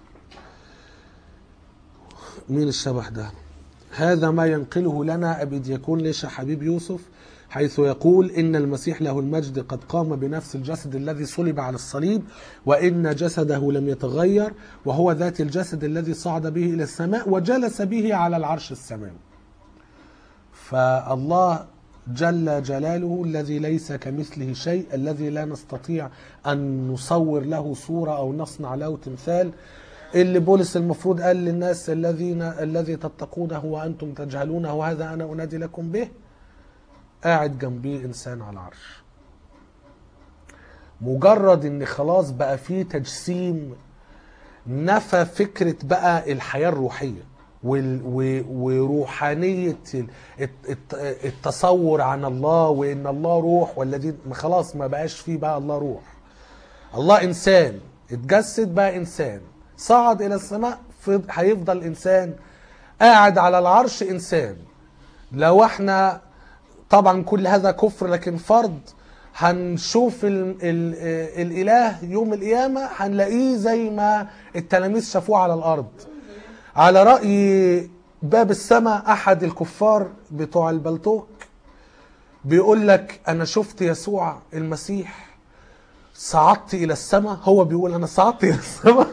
مين الشبح ده هذا ما ينقله لنا أبي ديكون ليش حبيب يوسف حيث يقول إن المسيح له المجد قد قام بنفس الجسد الذي صلب على الصليب وإن جسده لم يتغير وهو ذات الجسد الذي صعد به إلى السماء وجلس به على العرش السماوي فالله جل جلاله الذي ليس كمثله شيء الذي لا نستطيع أن نصور له صورة أو نصنع له تمثال اللي بولس المفروض قال للناس الذين الذي تتقونه وأنتم تجهلونه وهذا أنا أنادي لكم به قاعد جنبيه إنسان على العرش مجرد ان خلاص بقى فيه تجسيم نفى فكرة بقى الحياة الروحية وال- و- وروحانية ال- الت- الت- التصور عن الله وان الله روح والذي خلاص ما بقاش فيه بقى الله روح الله انسان اتجسد بقى انسان صعد الى السماء فض- هيفضل انسان قاعد على العرش انسان لو احنا طبعا كل هذا كفر لكن فرض هنشوف ال ال الاله يوم القيامه هنلاقيه زي ما التلاميذ شافوه على الارض على راي باب السماء احد الكفار بتوع البلتوك بيقول لك انا شفت يسوع المسيح صعدت الى السماء هو بيقول انا صعدت الى السماء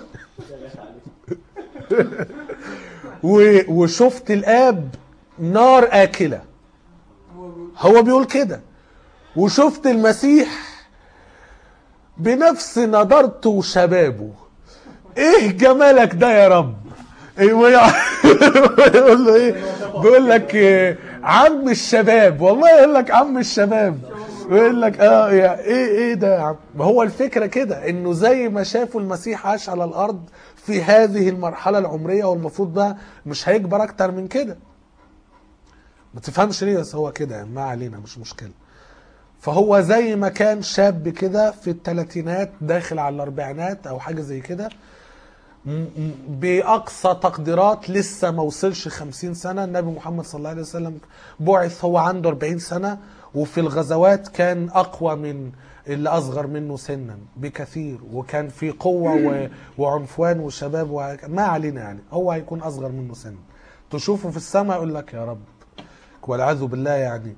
و- وشفت الاب نار اكله هو بيقول هو بيقول كده وشفت المسيح بنفس نضارته وشبابه ايه جمالك ده يا رب إيه ويع- يقول له ايه بيقول لك إيه عم الشباب والله يقول لك عم الشباب ويقول لك اه يا ايه ايه ده يا عم ما هو الفكره كده انه زي ما شافوا المسيح عاش على الارض في هذه المرحله العمريه والمفروض بقى مش هيكبر اكتر من كده ما تفهمش ليه بس هو كده يعني ما علينا مش مشكله فهو زي ما كان شاب كده في الثلاثينات داخل على الاربعينات او حاجه زي كده م- م- باقصى تقديرات لسه ما وصلش 50 سنه النبي محمد صلى الله عليه وسلم بعث هو عنده 40 سنه وفي الغزوات كان اقوى من اللي اصغر منه سنا بكثير وكان في قوه و- وعنفوان وشباب وهك- ما علينا يعني هو هيكون اصغر منه سنا تشوفه في السماء يقول لك يا رب والعياذ بالله يعني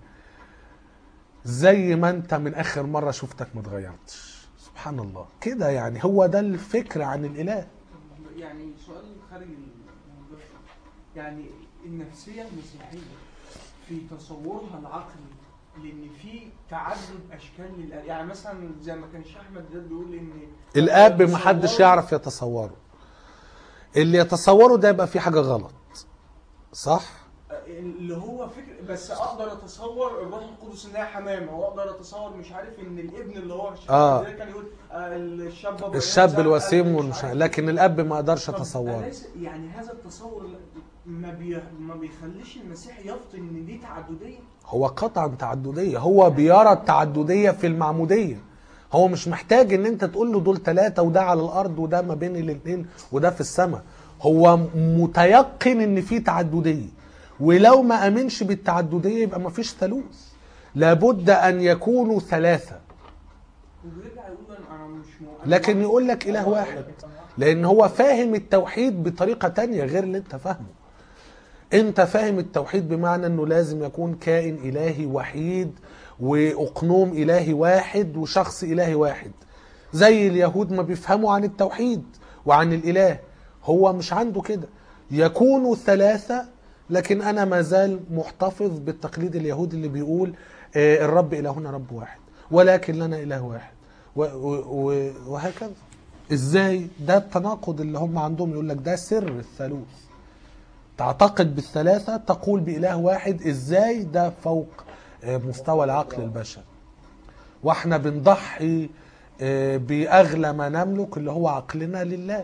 زي ما انت من اخر مره شفتك ما اتغيرتش سبحان الله كده يعني هو ده الفكر عن الاله يعني سؤال خارج الموضوع يعني النفسية المسيحية في تصورها العقلي لأن في تعدد أشكال للآب يعني مثلا زي ما كان الشيخ أحمد ده بيقول إن الاب محدش تصوره- يعرف يتصوره اللي يتصوره ده يبقى في حاجه غلط صح اللي هو فكر بس اقدر اتصور الروح القدس انها حمامه واقدر اتصور مش عارف ان الابن اللي هو الشاب آه. ده كان يقول آه، الشاب أبو الشاب يحزن، الوسيم قلبي مش والمش عارف لكن إيه. الاب ما اقدرش طب اتصوره أليس- يعني هذا التصور ما بي... ما بيخليش المسيح يفطن ان دي تعدديه هو قطعا تعدديه هو بيرى التعدديه في المعموديه هو مش محتاج ان انت تقول له دول ثلاثه وده على الارض وده ما بين الاثنين وده في السماء هو متيقن ان في تعدديه ولو ما امنش بالتعدديه يبقى ما فيش ثالوث لابد ان يكونوا ثلاثه وبيرجع يقول انا أنا مش مؤمن لكن يقول لك اله واحد لان هو فاهم التوحيد بطريقه تانية غير اللي انت فاهمه انت فاهم التوحيد بمعنى انه لازم يكون كائن الهي وحيد واقنوم الهي واحد وشخص الهي واحد زي اليهود ما بيفهموا عن التوحيد وعن الاله هو مش عنده كده يكونوا ثلاثه لكن انا ما زال محتفظ بالتقليد اليهودي اللي بيقول آه، الرب الهنا رب واحد ولكن لنا اله واحد و- و- و- وهكذا ازاي ده التناقض اللي هم عندهم يقول لك ده سر الثالوث تعتقد بالثلاثة تقول بإله واحد ازاي ده فوق آه، مستوى العقل البشري واحنا بنضحي آه، بأغلى ما نملك اللي هو عقلنا لله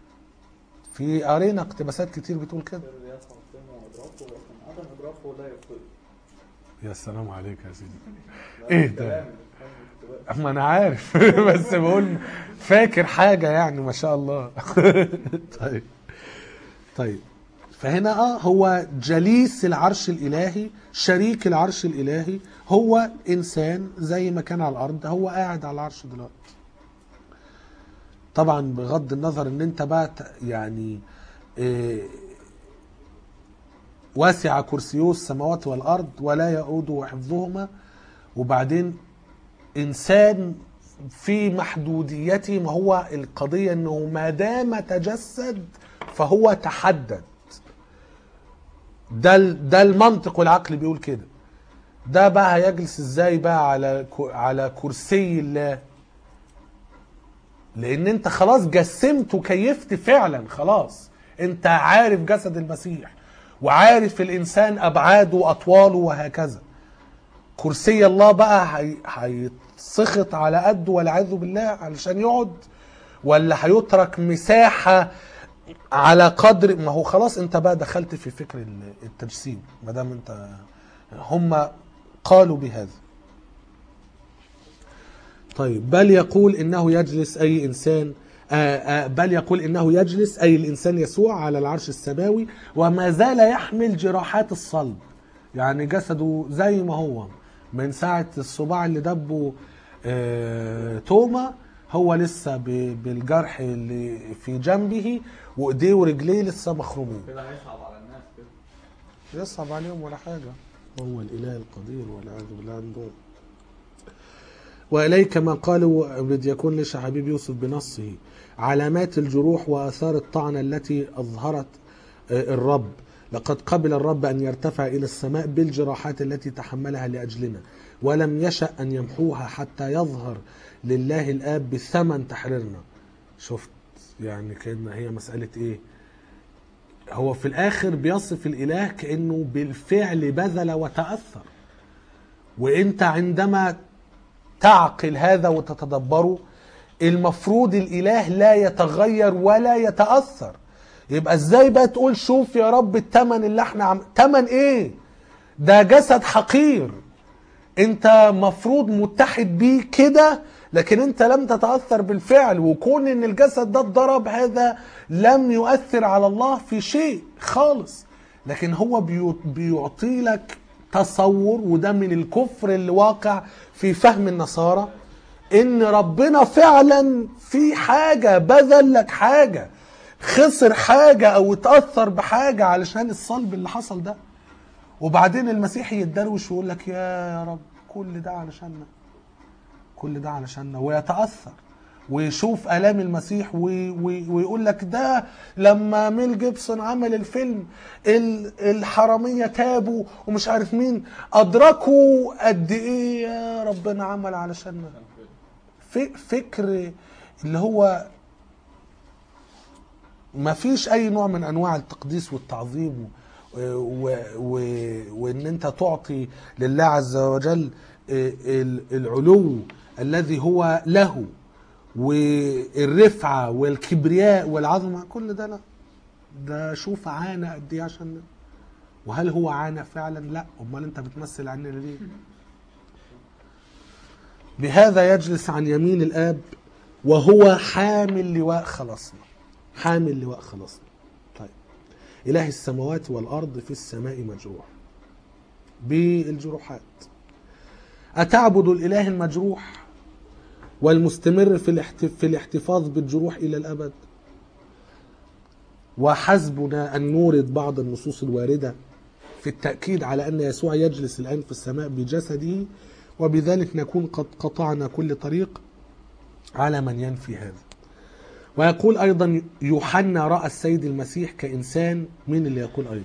في قرينا اقتباسات كتير بتقول كده الرياض فاطمه وادراكه ولكن عدم ادراكه لا يبطل يا سلام عليك يا سيدي ايه ده ما انا عارف بس بقول فاكر حاجه يعني ما شاء الله طيب طيب فهنا اه هو جليس العرش الالهي شريك العرش الالهي هو انسان زي ما كان على الارض هو قاعد على العرش دلوقتي طبعا بغض النظر ان انت بقى ت- يعني إيه واسع كرسيه السماوات والارض ولا يؤوده حفظهما وبعدين انسان في محدوديته ما هو القضيه انه ما دام تجسد فهو تحدد ده ال- ده المنطق والعقل بيقول كده ده بقى هيجلس ازاي بقى على ك- على كرسي الله لان انت خلاص جسمت وكيفت فعلا خلاص انت عارف جسد المسيح وعارف الانسان ابعاده واطواله وهكذا كرسي الله بقى هي- هيتسخط على قده والعياذ بالله علشان يقعد ولا هيترك مساحه على قدر ما هو خلاص انت بقى دخلت في فكر ال- التجسيم ما دام انت هم قالوا بهذا طيب بل يقول انه يجلس اي انسان آه، آه، بل يقول انه يجلس اي الانسان يسوع على العرش السماوي وما زال يحمل جراحات الصلب يعني جسده زي ما هو من ساعه الصباع اللي دبه آه، توما هو لسه ب- بالجرح اللي في جنبه وايديه ورجليه لسه مخرومين كده هيصعب على الناس كده يصعب عليهم ولا حاجة هو الإله القدير والعياذ بالله عندهم وإليك ما قالوا بد يكون ليش حبيب يوسف بنصه علامات الجروح وآثار الطعنة التي أظهرت آه، الرب لقد قبل الرب أن يرتفع إلى السماء بالجراحات التي تحملها لأجلنا ولم يشأ أن يمحوها حتى يظهر لله الآب بثمن تحريرنا شفت يعني كأن هي مسألة إيه هو في الآخر بيصف الإله كأنه بالفعل بذل وتأثر وانت عندما تعقل هذا وتتدبره المفروض الاله لا يتغير ولا يتاثر يبقى ازاي بقى تقول شوف يا رب التمن اللي احنا عم تمن ايه ده جسد حقير انت مفروض متحد بيه كده لكن انت لم تتاثر بالفعل وكون ان الجسد ده اتضرب هذا لم يؤثر على الله في شيء خالص لكن هو بيو- بيعطي لك تصور وده من الكفر اللي واقع في فهم النصارى ان ربنا فعلا في حاجه بذل لك حاجه خسر حاجه او اتاثر بحاجه علشان الصلب اللي حصل ده وبعدين المسيحي يتدروش ويقول لك يا يا رب كل ده علشاننا كل ده علشاننا ويتاثر ويشوف الام المسيح وي وي ويقول لك ده لما ميل جيبسون عمل الفيلم ال- الحراميه تابوا ومش عارف مين ادركوا قد ايه يا ربنا عمل علشاننا في- فكر اللي هو ما فيش اي نوع من انواع التقديس والتعظيم و... و... و... وان انت تعطي لله عز وجل ال- العلو الذي هو له والرفعه والكبرياء والعظمه كل ده لا ده شوف عانى قد ايه عشان وهل هو عانى فعلا لا امال انت بتمثل عننا ليه بهذا يجلس عن يمين الاب وهو حامل لواء خلاصنا حامل لواء خلاصنا طيب إله السماوات والأرض في السماء مجروح بالجروحات أتعبد الإله المجروح والمستمر في الاحت- في الاحتفاظ بالجروح إلى الأبد وحسبنا أن نورد بعض النصوص الواردة في التأكيد على أن يسوع يجلس الآن في السماء بجسده وبذلك نكون قد قطعنا كل طريق على من ينفي هذا ويقول أيضا يوحنا رأى السيد المسيح كإنسان مين اللي يقول أيضا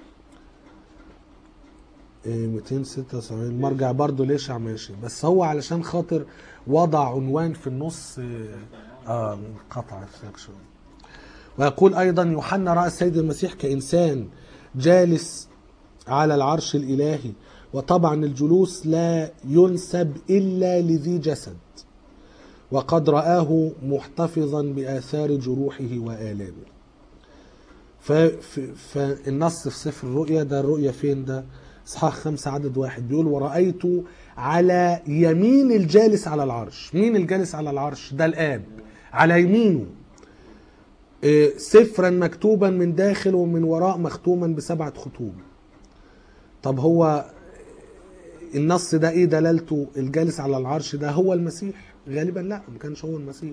إيه، 276 مرجع برضه ليش ماشي بس هو علشان خاطر وضع عنوان في النص اه آه، قطع السكشن ويقول ايضا يوحنا راى السيد المسيح كانسان جالس على العرش الالهي وطبعا الجلوس لا ينسب الا لذي جسد وقد رآه محتفظا بآثار جروحه وآلامه ف- ف- فالنص في سفر الرؤيا ده الرؤيا فين ده اصحاح خمسة عدد واحد بيقول ورأيت على يمين الجالس على العرش مين الجالس على العرش ده الآب على يمينه إيه، سفرا مكتوبا من داخل ومن وراء مختوما بسبعة ختوم طب هو النص ده ايه دلالته الجالس على العرش ده هو المسيح غالبا لا ما كانش هو المسيح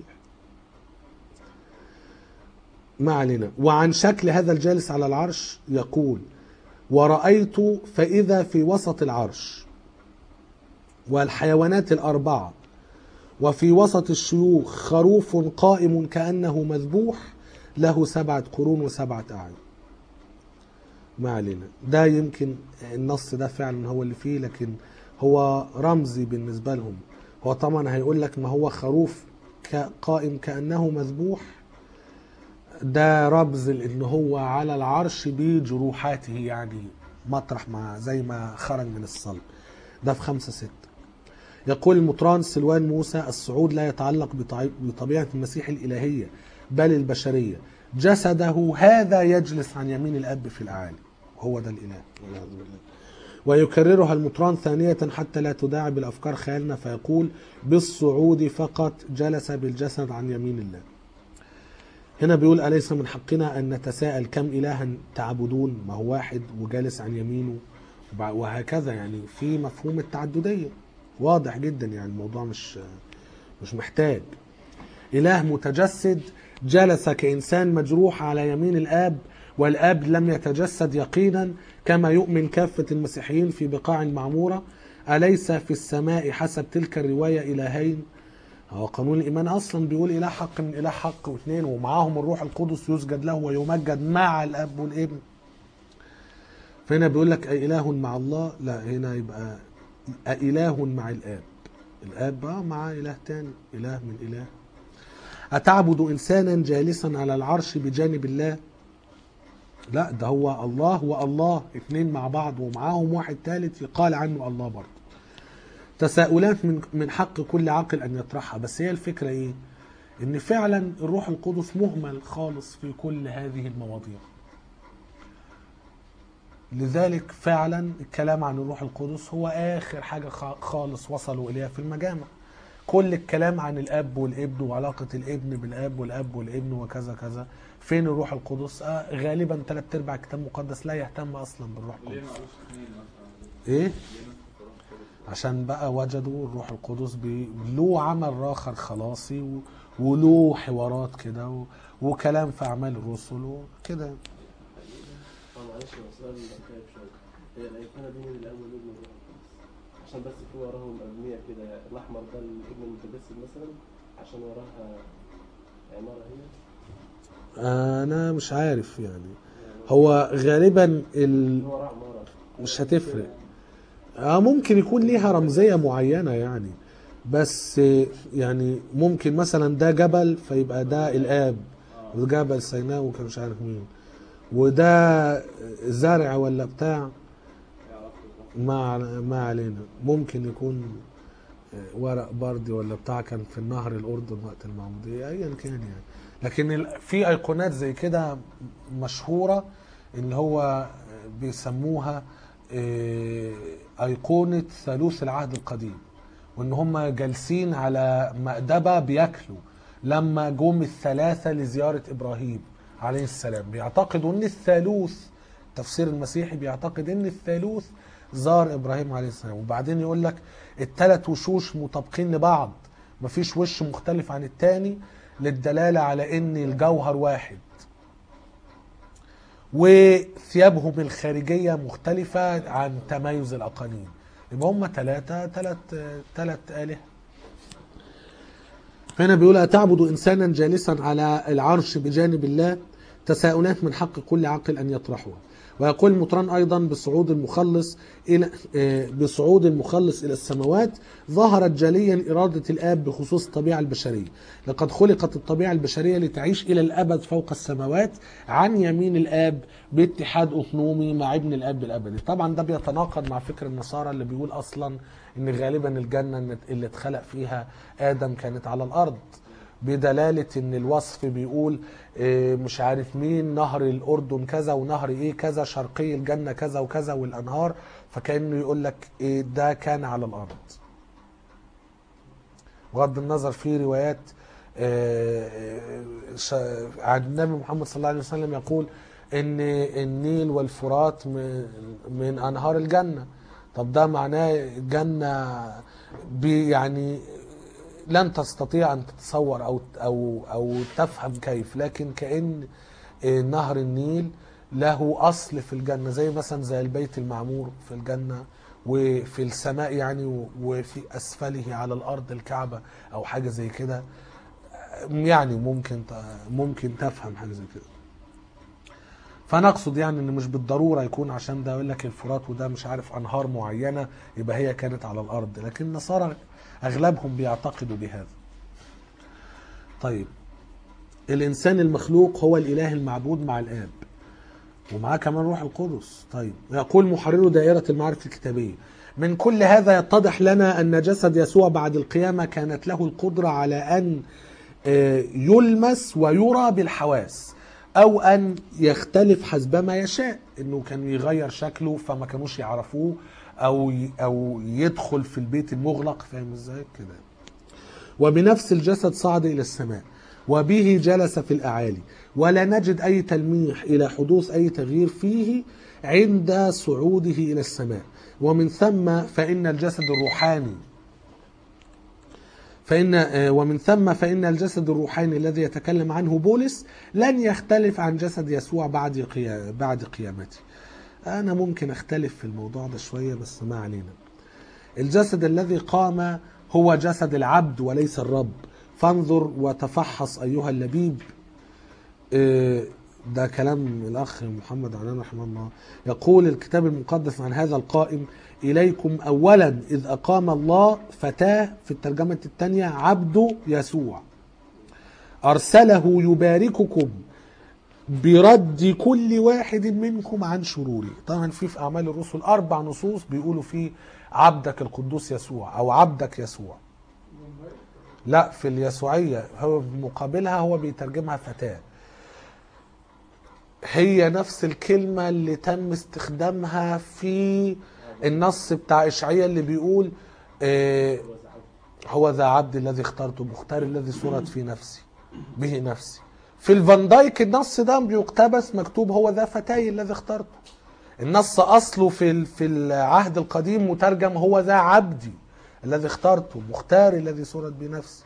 ما علينا وعن شكل هذا الجالس على العرش يقول ورأيت فإذا في وسط العرش والحيوانات الأربعة وفي وسط الشيوخ خروف قائم كأنه مذبوح له سبعة قرون وسبعة أعين ما علينا ده يمكن النص ده فعلا هو اللي فيه لكن هو رمزي بالنسبة لهم هو طبعا هيقول لك ما هو خروف ك- قائم كأنه مذبوح ده رمز لان هو على العرش بجروحاته يعني مطرح ما زي ما خرج من الصلب ده في خمسة ستة يقول المطران سلوان موسى الصعود لا يتعلق بطعي- بطبيعة المسيح الإلهية بل البشرية جسده هذا يجلس عن يمين الأب في الأعالي هو ده الإله والعياذ بالله. ويكررها المطران ثانية حتى لا تداعب الأفكار خيالنا فيقول بالصعود فقط جلس بالجسد عن يمين الله هنا بيقول أليس من حقنا أن نتساءل كم إلها تعبدون ما هو واحد وجالس عن يمينه وبع- وهكذا يعني في مفهوم التعددية واضح جدا يعني الموضوع مش مش محتاج إله متجسد جلس كإنسان مجروح على يمين الآب والآب لم يتجسد يقينا كما يؤمن كافة المسيحيين في بقاع معمورة أليس في السماء حسب تلك الرواية إلهين هو قانون الإيمان أصلا بيقول إله حق من إله حق واثنين ومعاهم الروح القدس يسجد له ويمجد مع الأب والابن فهنا بيقول لك أإله مع الله لا هنا يبقى أإله مع الآب الآب بقى مع إله تاني إله من إله أتعبد إنسانا جالسا على العرش بجانب الله لا ده هو الله والله اتنين مع بعض ومعاهم واحد تالت يقال عنه الله برضه تساؤلات من من حق كل عاقل ان يطرحها بس هي الفكره ايه ان فعلا الروح القدس مهمل خالص في كل هذه المواضيع لذلك فعلا الكلام عن الروح القدس هو اخر حاجه خ- خالص وصلوا اليها في المجامع كل الكلام عن الاب والابن وعلاقه الابن بالاب والاب والابن وكذا كذا فين الروح القدس آه غالبا ثلاث ارباع الكتاب المقدس لا يهتم اصلا بالروح ليه القدس ما قالوش اثنين مثلا ايه ليه نفس القرآن كده؟ عشان بقى وجدوا الروح القدس بي- له عمل راخر خلاصي و- وله حوارات كده و- وكلام في اعمال الرسل وكده اه معلش هو سؤال خايف شويه هي الايقونه دي من الاول ابن الروح القدس عشان بس في وراهم ابنيه كده الاحمر ده الابن المتجسد مثلا عشان وراها عماره هنا انا مش عارف يعني هو غالبا في ال... وراه عماره مش هتفرق آه ممكن يكون ليها رمزية معينة يعني بس آه، يعني ممكن مثلا ده جبل فيبقى ده الآب وجبل سيناء وكان مش عارف مين وده زرع ولا بتاع ما ما علينا ممكن يكون آه، ورق بردي ولا بتاع كان في النهر الأردن وقت المعمودية أيا كان يعني لكن ال- في أيقونات زي كده مشهورة اللي هو بيسموها آه، أيقونة ثالوث العهد القديم وإن هم جالسين على مأدبة بياكلوا لما جم الثلاثة لزيارة إبراهيم عليه السلام بيعتقدوا إن الثالوث التفسير المسيحي بيعتقد إن الثالوث زار إبراهيم عليه السلام وبعدين يقول لك الثلاث وشوش مطابقين لبعض مفيش وش مختلف عن التاني للدلالة على إن الجوهر واحد وثيابهم الخارجية مختلفة عن تميز الأقانيم يبقى هم ثلاثة ثلاث ثلاث آلهة هنا بيقول أتعبد إنسانا جالسا على العرش بجانب الله تساؤلات من حق كل عاقل أن يطرحها ويقول المطران أيضا بصعود المخلص إلى آه، بصعود المخلص إلى السماوات ظهرت جليا إرادة الآب بخصوص الطبيعة البشرية لقد خلقت الطبيعة البشرية لتعيش إلى الأبد فوق السماوات عن يمين الآب باتحاد أثنومي مع ابن الآب الأبدي طبعا ده بيتناقض مع فكر النصارى اللي بيقول أصلا إن غالبا الجنة اللي اتخلق فيها آدم كانت على الأرض بدلالة ان الوصف بيقول آه، مش عارف مين نهر الاردن كذا ونهر ايه كذا شرقي الجنة كذا وكذا والانهار فكأنه يقول لك إيه ده كان على الارض بغض النظر في روايات آه، آه، ش- عن النبي محمد صلى الله عليه وسلم يقول ان النيل والفرات من, من انهار الجنه طب ده معناه الجنه بي يعني لن تستطيع ان تتصور او او او تفهم كيف لكن كان آه، نهر النيل له اصل في الجنه زي مثلا زي البيت المعمور في الجنه وفي السماء يعني و- وفي اسفله على الارض الكعبه او حاجه زي كده يعني ممكن ت- ممكن تفهم حاجه زي كده فنقصد يعني ان مش بالضروره يكون عشان ده يقول لك الفرات وده مش عارف انهار معينه يبقى هي كانت على الارض لكن النصارى اغلبهم بيعتقدوا بهذا طيب الانسان المخلوق هو الاله المعبود مع الاب ومعاه كمان روح القدس طيب يقول محرر دائرة المعرفة الكتابية من كل هذا يتضح لنا أن جسد يسوع بعد القيامة كانت له القدرة على أن آه، يلمس ويرى بالحواس أو أن يختلف حسبما يشاء إنه كان يغير شكله فما كانوش يعرفوه أو ي- أو يدخل في البيت المغلق فاهم إزاي كده وبنفس الجسد صعد إلى السماء وبه جلس في الأعالي ولا نجد أي تلميح إلى حدوث أي تغيير فيه عند صعوده إلى السماء ومن ثم فإن الجسد الروحاني فإن آه، ومن ثم فإن الجسد الروحاني الذي يتكلم عنه بولس لن يختلف عن جسد يسوع بعد قيا- بعد قيامته. أنا ممكن أختلف في الموضوع ده شوية بس ما علينا. الجسد الذي قام هو جسد العبد وليس الرب فانظر وتفحص أيها اللبيب آه، ده كلام الأخ محمد عنان رحمه الله يقول الكتاب المقدس عن هذا القائم إليكم أولا إذ أقام الله فتاه في الترجمة الثانية عبد يسوع أرسله يبارككم برد كل واحد منكم عن شروره طبعا في في أعمال الرسل أربع نصوص بيقولوا فيه عبدك القدوس يسوع أو عبدك يسوع لا في اليسوعية هو بمقابلها هو بيترجمها فتاة هي نفس الكلمة اللي تم استخدامها في النص بتاع إشعياء اللي بيقول آه، هو ذا عبد الذي اخترته مختار الذي صورت في نفسي به نفسي في الفان دايك النص ده بيقتبس مكتوب هو ذا فتاي الذي اخترته النص اصله في ال- في العهد القديم مترجم هو ذا عبدي الذي اخترته مختار الذي صورت بنفسي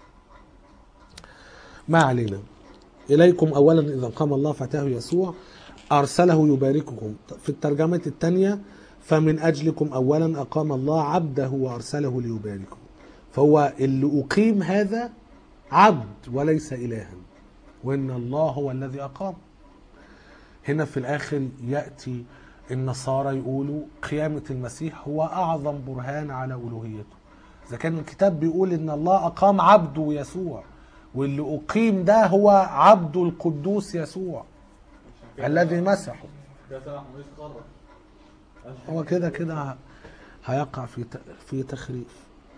ما علينا إليكم أولا إذا قام الله فتاه يسوع أرسله يبارككم في الترجمة الثانية فمن أجلكم أولا أقام الله عبده وأرسله ليبارككم فهو اللي أقيم هذا عبد وليس إلها وإن الله هو الذي أقام هنا في الآخر يأتي النصارى يقولوا قيامة المسيح هو أعظم برهان على ألوهيته إذا كان الكتاب بيقول إن الله أقام عبده يسوع واللي أقيم ده هو عبد القدوس يسوع الذي مسحه ده سمح مش قرر هو كده كده هيقع في ت- في تخريف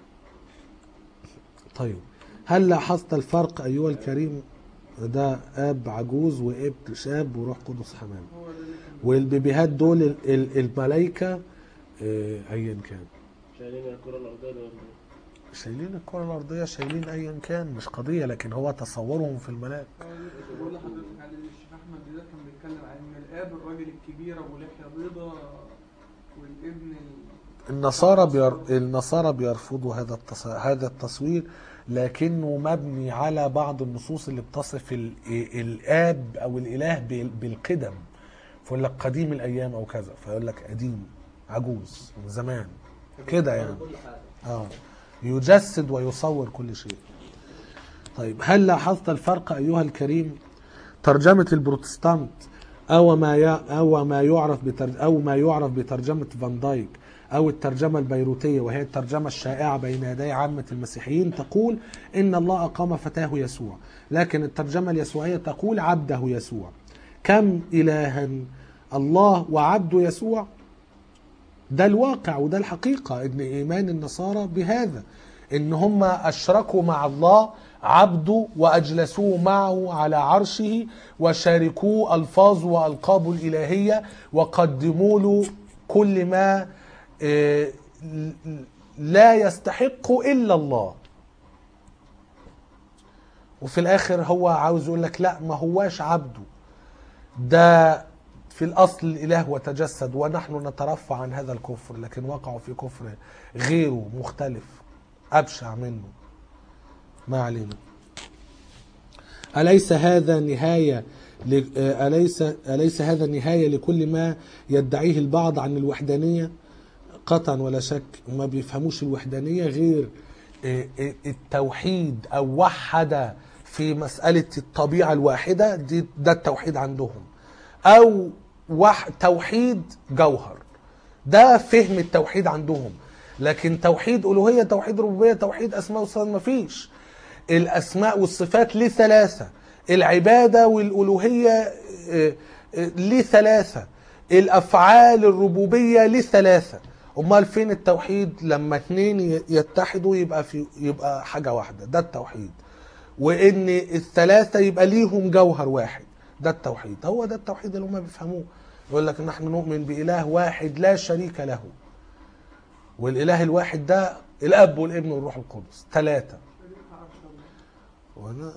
طيب هل لاحظت الفرق أيها الكريم ده أب عجوز وابن شاب وروح قدس حمام هو ده اللي كان والبيبيهات دول ال- ال- الملايكة آه، أيا كان شايلين الكرة الأرضية ولا إيه؟ شايلين الكرة الأرضية شايلين أيا كان مش قضية لكن هو تصورهم في الملاك بقول لحضرتك على الشيخ احمد ده كان بيتكلم عن ان الاب الراجل الكبير ابو لحيه بيضاء والابن ال- النصارى بير... النصارى بيرفضوا هذا التص... هذا التصوير لكنه مبني على بعض النصوص اللي بتصف ال... الاب او الاله بال... بالقدم فيقول لك قديم الايام او كذا فيقول لك قديم عجوز من زمان كده يعني كل حاجه اه يجسد ويصور كل شيء طيب هل لاحظت الفرق ايها الكريم ترجمه البروتستانت او ما ي... او ما يعرف بتر... او ما يعرف بترجمه فان دايك او الترجمه البيروتيه وهي الترجمه الشائعه بين يدي عامه المسيحيين تقول ان الله اقام فتاه يسوع لكن الترجمه اليسوعيه تقول عبده يسوع كم الها الله وعبده يسوع ده الواقع وده الحقيقة ان ايمان النصارى بهذا ان هم اشركوا مع الله عبده واجلسوه معه على عرشه وشاركوه الفاظه والقابه الالهيه وقدموا له كل ما آه، لا يستحق الا الله وفي الاخر هو عاوز يقول لك لا ما هواش عبده ده في الاصل الاله وتجسد ونحن نترفع عن هذا الكفر لكن وقعوا في كفر غيره مختلف ابشع منه ما علينا اليس هذا نهايه ل- آه، اليس اليس هذا نهايه لكل ما يدعيه البعض عن الوحدانيه قطعا ولا شك ما بيفهموش الوحدانيه غير آه، آه، التوحيد او وحد في مساله الطبيعه الواحده دي ده التوحيد عندهم او وح توحيد جوهر ده فهم التوحيد عندهم لكن توحيد الوهيه توحيد ربوبيه توحيد اسماء وصفات مفيش الاسماء والصفات لثلاثه العباده والالوهيه آه، آه، لثلاثه الافعال الربوبيه لثلاثه امال فين التوحيد لما اتنين ي- يتحدوا يبقى في يبقى حاجه واحده ده التوحيد وان الثلاثه يبقى ليهم جوهر واحد ده التوحيد هو ده التوحيد اللي هم بيفهموه يقول لك نحن نؤمن باله واحد لا شريك له والاله الواحد ده الاب والابن والروح القدس ثلاثه وانا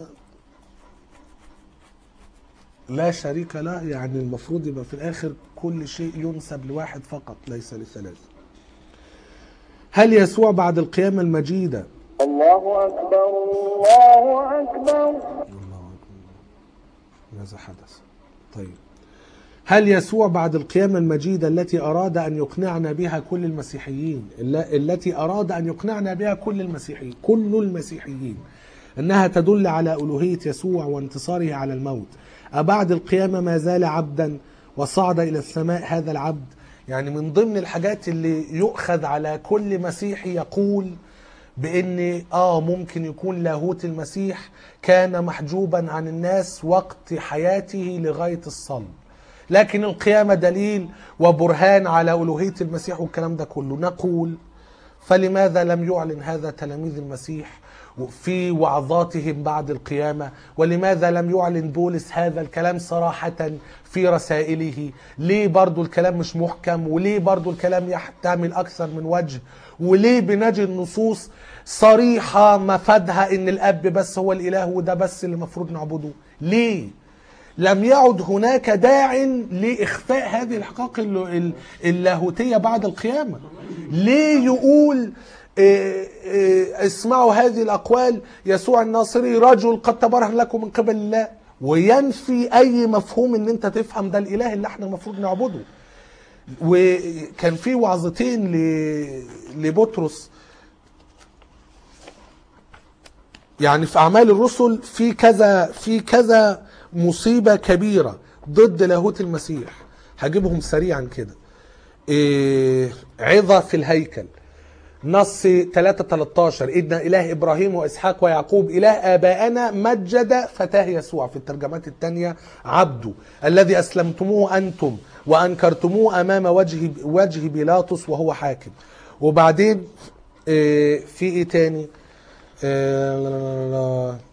لا شريك له يعني المفروض يبقى في الاخر كل شيء ينسب لواحد فقط ليس لثلاثه هل يسوع بعد القيامه المجيده الله أكبر الله أكبر الله أكبر ماذا حدث طيب هل يسوع بعد القيامة المجيدة التي أراد أن يقنعنا بها كل المسيحيين الل- التي أراد أن يقنعنا بها كل المسيحيين كل المسيحيين أنها تدل على ألوهية يسوع وانتصاره على الموت أبعد القيامة ما زال عبدا وصعد إلى السماء هذا العبد يعني من ضمن الحاجات اللي يؤخذ على كل مسيحي يقول بان اه ممكن يكون لاهوت المسيح كان محجوبا عن الناس وقت حياته لغايه الصلب لكن القيامه دليل وبرهان على الوهيه المسيح والكلام ده كله نقول فلماذا لم يعلن هذا تلاميذ المسيح في وعظاتهم بعد القيامة ولماذا لم يعلن بولس هذا الكلام صراحة في رسائله ليه برضو الكلام مش محكم وليه برضو الكلام يحتمل أكثر من وجه وليه بنجد نصوص صريحة مفادها ان الاب بس هو الاله وده بس اللي المفروض نعبده ليه لم يعد هناك داع لاخفاء هذه الحقائق الل- ال- اللاهوتيه بعد القيامه ليه يقول إيه إيه اسمعوا هذه الاقوال يسوع الناصري رجل قد تبرهن لكم من قبل الله وينفي اي مفهوم ان انت تفهم ده الاله اللي احنا المفروض نعبده وكان في وعظتين ل- لبطرس يعني في اعمال الرسل في كذا في كذا مصيبه كبيره ضد لاهوت المسيح هجيبهم سريعا كده إيه عظه في الهيكل نص 3 13 إن إله إبراهيم وإسحاق ويعقوب إله آبائنا مجد فتاه يسوع في الترجمات الثانية عبده الذي أسلمتموه أنتم وأنكرتموه أمام وجه وجه بيلاطس وهو حاكم وبعدين إيه، في إيه تاني إيه، لا- لا- لا- لا.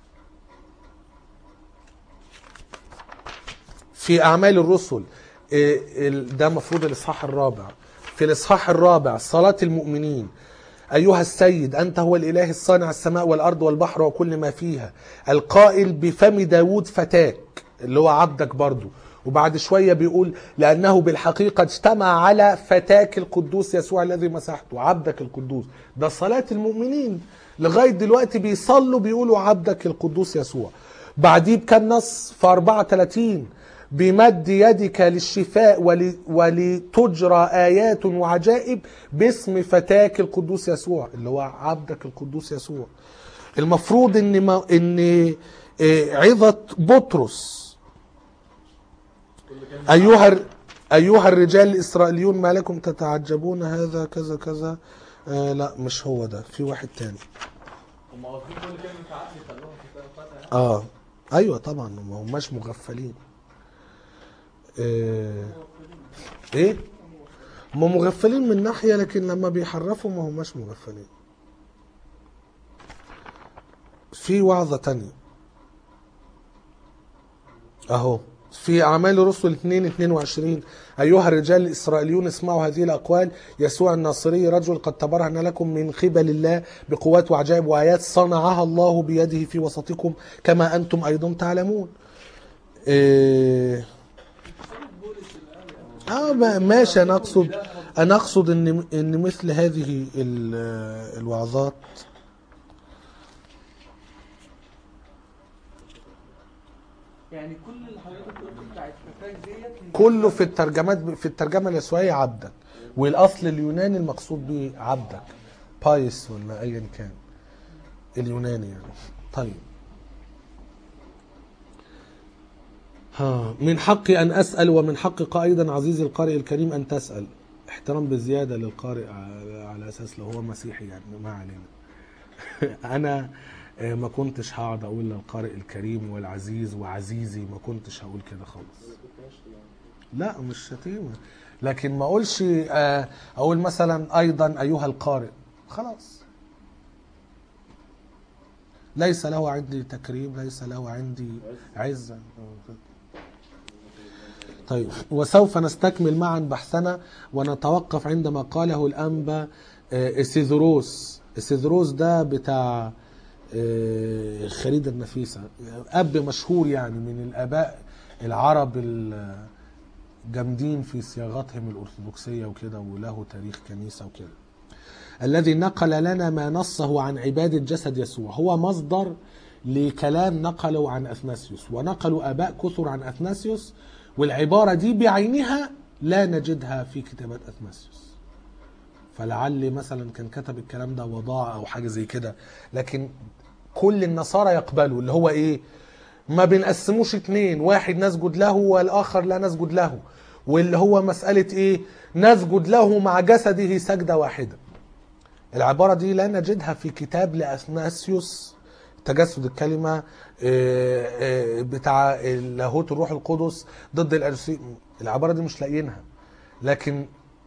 في أعمال الرسل إيه، ال- ده مفروض الإصحاح الرابع في الإصحاح الرابع صلاة المؤمنين أيها السيد أنت هو الإله الصانع السماء والأرض والبحر وكل ما فيها القائل بفم داود فتاك اللي هو عبدك برضو وبعد شوية بيقول لأنه بالحقيقة اجتمع على فتاك القدوس يسوع الذي مسحته عبدك القدوس ده صلاة المؤمنين لغاية دلوقتي بيصلوا بيقولوا عبدك القدوس يسوع بعديه بكام نص في 34 بمد يدك للشفاء ول... ولتجرى آيات وعجائب باسم فتاك القدوس يسوع اللي هو عبدك القدوس يسوع المفروض ان ما... ان آه، عظة بطرس أيها الر- أيها الرجال الإسرائيليون ما لكم تتعجبون هذا كذا كذا آه لا مش هو ده في واحد تاني هم واخدين كل كلمة عقل يخلوها في فتح اه ايوه طبعا ما هماش مغفلين آه. ايه هم مغفلين من ناحيه لكن لما بيحرفوا ما هماش مغفلين في وعظه تانية اهو في أعمال الرسل 2 22 أيها الرجال الإسرائيليون اسمعوا هذه الأقوال يسوع الناصري رجل قد تبرهن لكم من قبل الله بقوات وعجائب وآيات صنعها الله بيده في وسطكم كما أنتم أيضا تعلمون إيه اه ما- ماشي انا اقصد انا اقصد ان ان مثل هذه ال- الوعظات يعني كل اللي حضرتك قلته بتاعت فتاك ديت كله في الترجمات في الترجمه اليسوعيه عبدك والاصل اليوناني المقصود به عبدك بايس ولا ايا كان اليوناني يعني طيب ها من حقي ان اسال ومن حقك ايضا عزيزي القارئ الكريم ان تسال احترام بزياده للقارئ على على اساس لو هو مسيحي يعني ما علينا انا آه، ما كنتش هقعد اقول للقارئ الكريم والعزيز وعزيزي ما كنتش هقول كده خالص لا مش شتيمة لكن ما اقولش آه، اقول مثلا ايضا ايها القارئ خلاص ليس له عندي تكريم ليس له عندي عزة طيب وسوف نستكمل معا بحثنا ونتوقف عندما قاله الأنبا آه، إسيذروس إسيذروس ده بتاع آه، خريدة النفيسة أب مشهور يعني من الآباء العرب ال- جامدين في صياغتهم الأرثوذكسية وكده وله تاريخ كنيسة وكده الذي نقل لنا ما نصه عن عبادة جسد يسوع هو مصدر لكلام نقله عن أثناسيوس ونقلوا آباء كثر عن أثناسيوس والعبارة دي بعينها لا نجدها في كتابات أثناسيوس فلعل مثلا كان كتب الكلام ده وضاع أو حاجة زي كده لكن كل النصارى يقبلوا اللي هو إيه ما بنقسموش اتنين واحد نسجد له والاخر لا نسجد له واللي هو مسألة ايه نسجد له مع جسده سجدة واحدة العبارة دي لا نجدها في كتاب لأثناسيوس تجسد الكلمة آه، آه، بتاع لاهوت الروح القدس ضد الأرسي العبارة دي مش لاقيينها لكن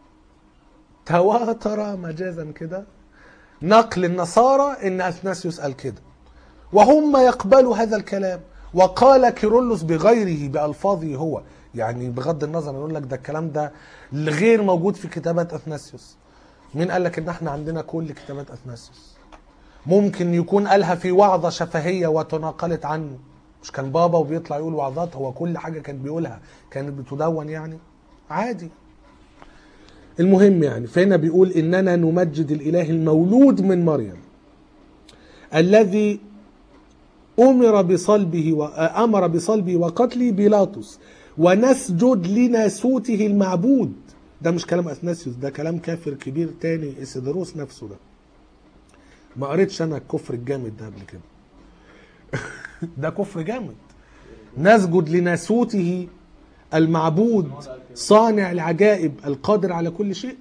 تواتر مجازا كده نقل النصارى ان اثناسيوس قال كده وهم يقبلوا هذا الكلام وقال كيرلس بغيره بألفاظه هو يعني بغض النظر نقول لك ده الكلام ده غير موجود في كتابات اثناسيوس مين قال لك ان احنا عندنا كل كتابات اثناسيوس ممكن يكون قالها في وعظة شفهية وتناقلت عنه مش كان بابا وبيطلع يقول وعظات هو كل حاجة كان بيقولها كانت بتدون يعني عادي المهم يعني فهنا بيقول اننا نمجد الاله المولود من مريم الذي امر بصلبه وامر بصلبه وقتله بيلاطس ونسجد لناسوته المعبود ده مش كلام اثناسيوس ده كلام كافر كبير تاني اسدروس نفسه ده ما قريتش انا الكفر الجامد ده قبل كده ده كفر جامد نسجد لناسوته المعبود صانع العجائب القادر على كل شيء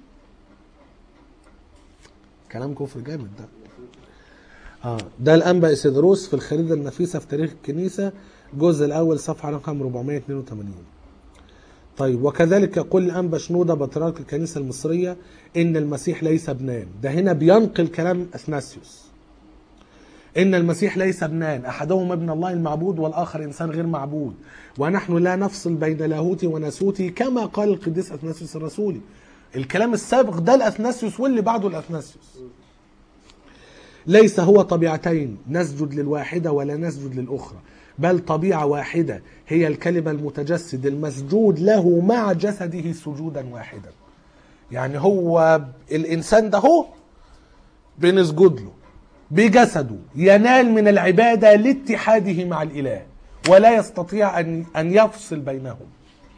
كلام كفر جامد ده اه ده الانبا اسدروس في الخريدة النفيسة في تاريخ الكنيسة الجزء الاول صفحة رقم 482 طيب وكذلك يقول الانبا شنودة بطريرك الكنيسة المصرية ان المسيح ليس ابنان ده هنا بينقل كلام اثناسيوس ان المسيح ليس ابنان احدهما ابن الله المعبود والاخر انسان غير معبود ونحن لا نفصل بين لاهوتي وناسوتي كما قال القديس اثناسيوس الرسولي الكلام السابق ده الاثناسيوس واللي بعده الاثناسيوس ليس هو طبيعتين نسجد للواحده ولا نسجد للاخرى بل طبيعه واحده هي الكلمه المتجسد المسجود له مع جسده سجودا واحدا يعني هو الانسان ده هو بنسجد له بجسده ينال من العبادة لاتحاده مع الإله ولا يستطيع أن أن يفصل بينهم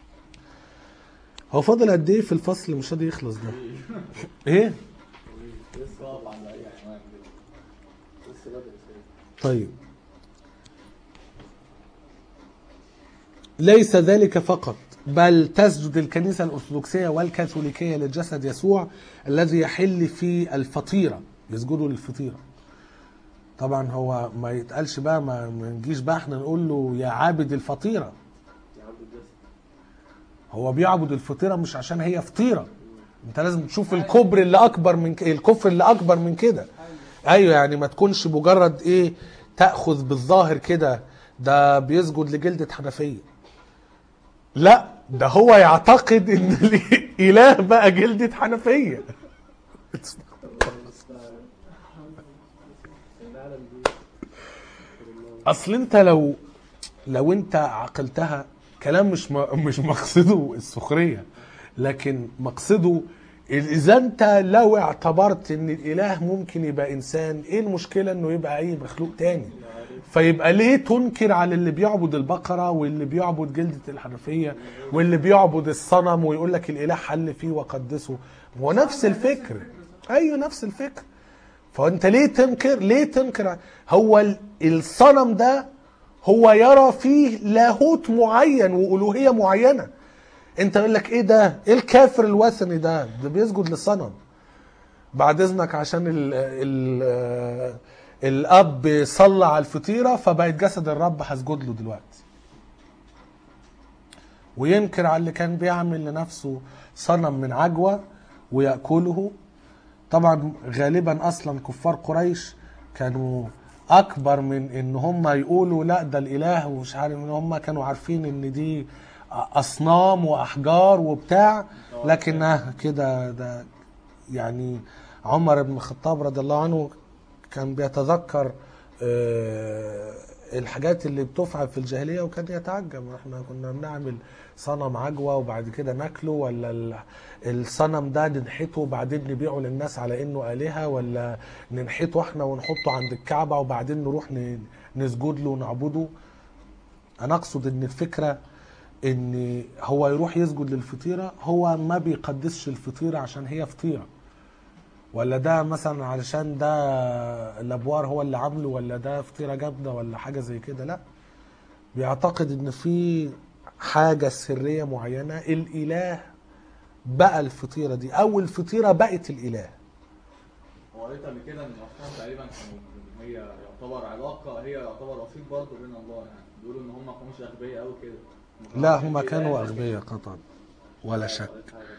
هو فاضل قد ايه في الفصل مش راضي يخلص ده ايه صعب على اي حيوان كده لسه بدري سنة. طيب ليس ذلك فقط بل تسجد الكنيسة الأرثوذكسية والكاثوليكية لجسد يسوع الذي يحل في الفطيرة يسجدوا للفطيرة طبعا هو ما يتقالش بقى ما ما نجيش بقى احنا نقول له يا عابد الفطيرة يا عبد الجسد هو بيعبد الفطيرة مش عشان هي فطيرة انت لازم تشوف الكبر اللي اكبر من ك... الكفر اللي اكبر من كده ايوه يعني ما تكونش مجرد ايه تاخذ بالظاهر كده ده بيسجد لجلدة حنفية لا ده هو يعتقد ان الاله بقى جلدة حنفية العالم دي اصل انت لو لو انت عقلتها كلام مش م- مش مقصده السخريه لكن مقصده اذا انت لو اعتبرت ان الاله ممكن يبقى انسان ايه المشكله انه يبقى اي مخلوق تاني فيبقى ليه تنكر على اللي بيعبد البقره واللي بيعبد جلده الحنفيه واللي بيعبد الصنم ويقول لك الاله حل فيه وقدسه هو نفس الفكر ايوه نفس الفكر فانت ليه تنكر ليه تنكر هو ال- الصنم ده هو يرى فيه لاهوت معين والوهيه معينه انت يقول لك ايه ده ايه الكافر الوثني ده ده بيسجد للصنم بعد اذنك عشان ال ال الاب صلى على الفطيره فبقت جسد الرب هسجد له دلوقتي وينكر على اللي كان بيعمل لنفسه صنم من عجوه وياكله طبعا غالبا اصلا كفار قريش كانوا اكبر من ان هم يقولوا لا ده الاله ومش عارف ان هم كانوا عارفين ان دي اصنام واحجار وبتاع لكنها كده ده يعني عمر بن الخطاب رضي الله عنه كان بيتذكر آه، الحاجات اللي بتفعل في الجاهليه وكان يتعجب احنا كنا بنعمل صنم عجوه وبعد كده ناكله ولا ال- الصنم ده ننحته وبعدين نبيعه للناس على انه الهه ولا ننحته احنا ونحطه عند الكعبه وبعدين نروح ن- نسجد له ونعبده انا اقصد ان الفكره ان هو يروح يسجد للفطيره هو ما بيقدسش الفطيره عشان هي فطيره ولا ده مثلا علشان ده الابوار هو اللي عامله ولا ده فطيره جامده ولا حاجه زي كده لا بيعتقد ان في حاجة سرية معينة الاله بقى الفطيرة دي او الفطيرة بقت الاله هو قريت قبل كده ان اصلا تقريبا كانوا هي يعتبر علاقه هي يعتبر وسيط برضه بين الله يعني بيقولوا ان هم ما كانوش اغبياء قوي كده لا هم كانوا اغبياء قطعا ولا شك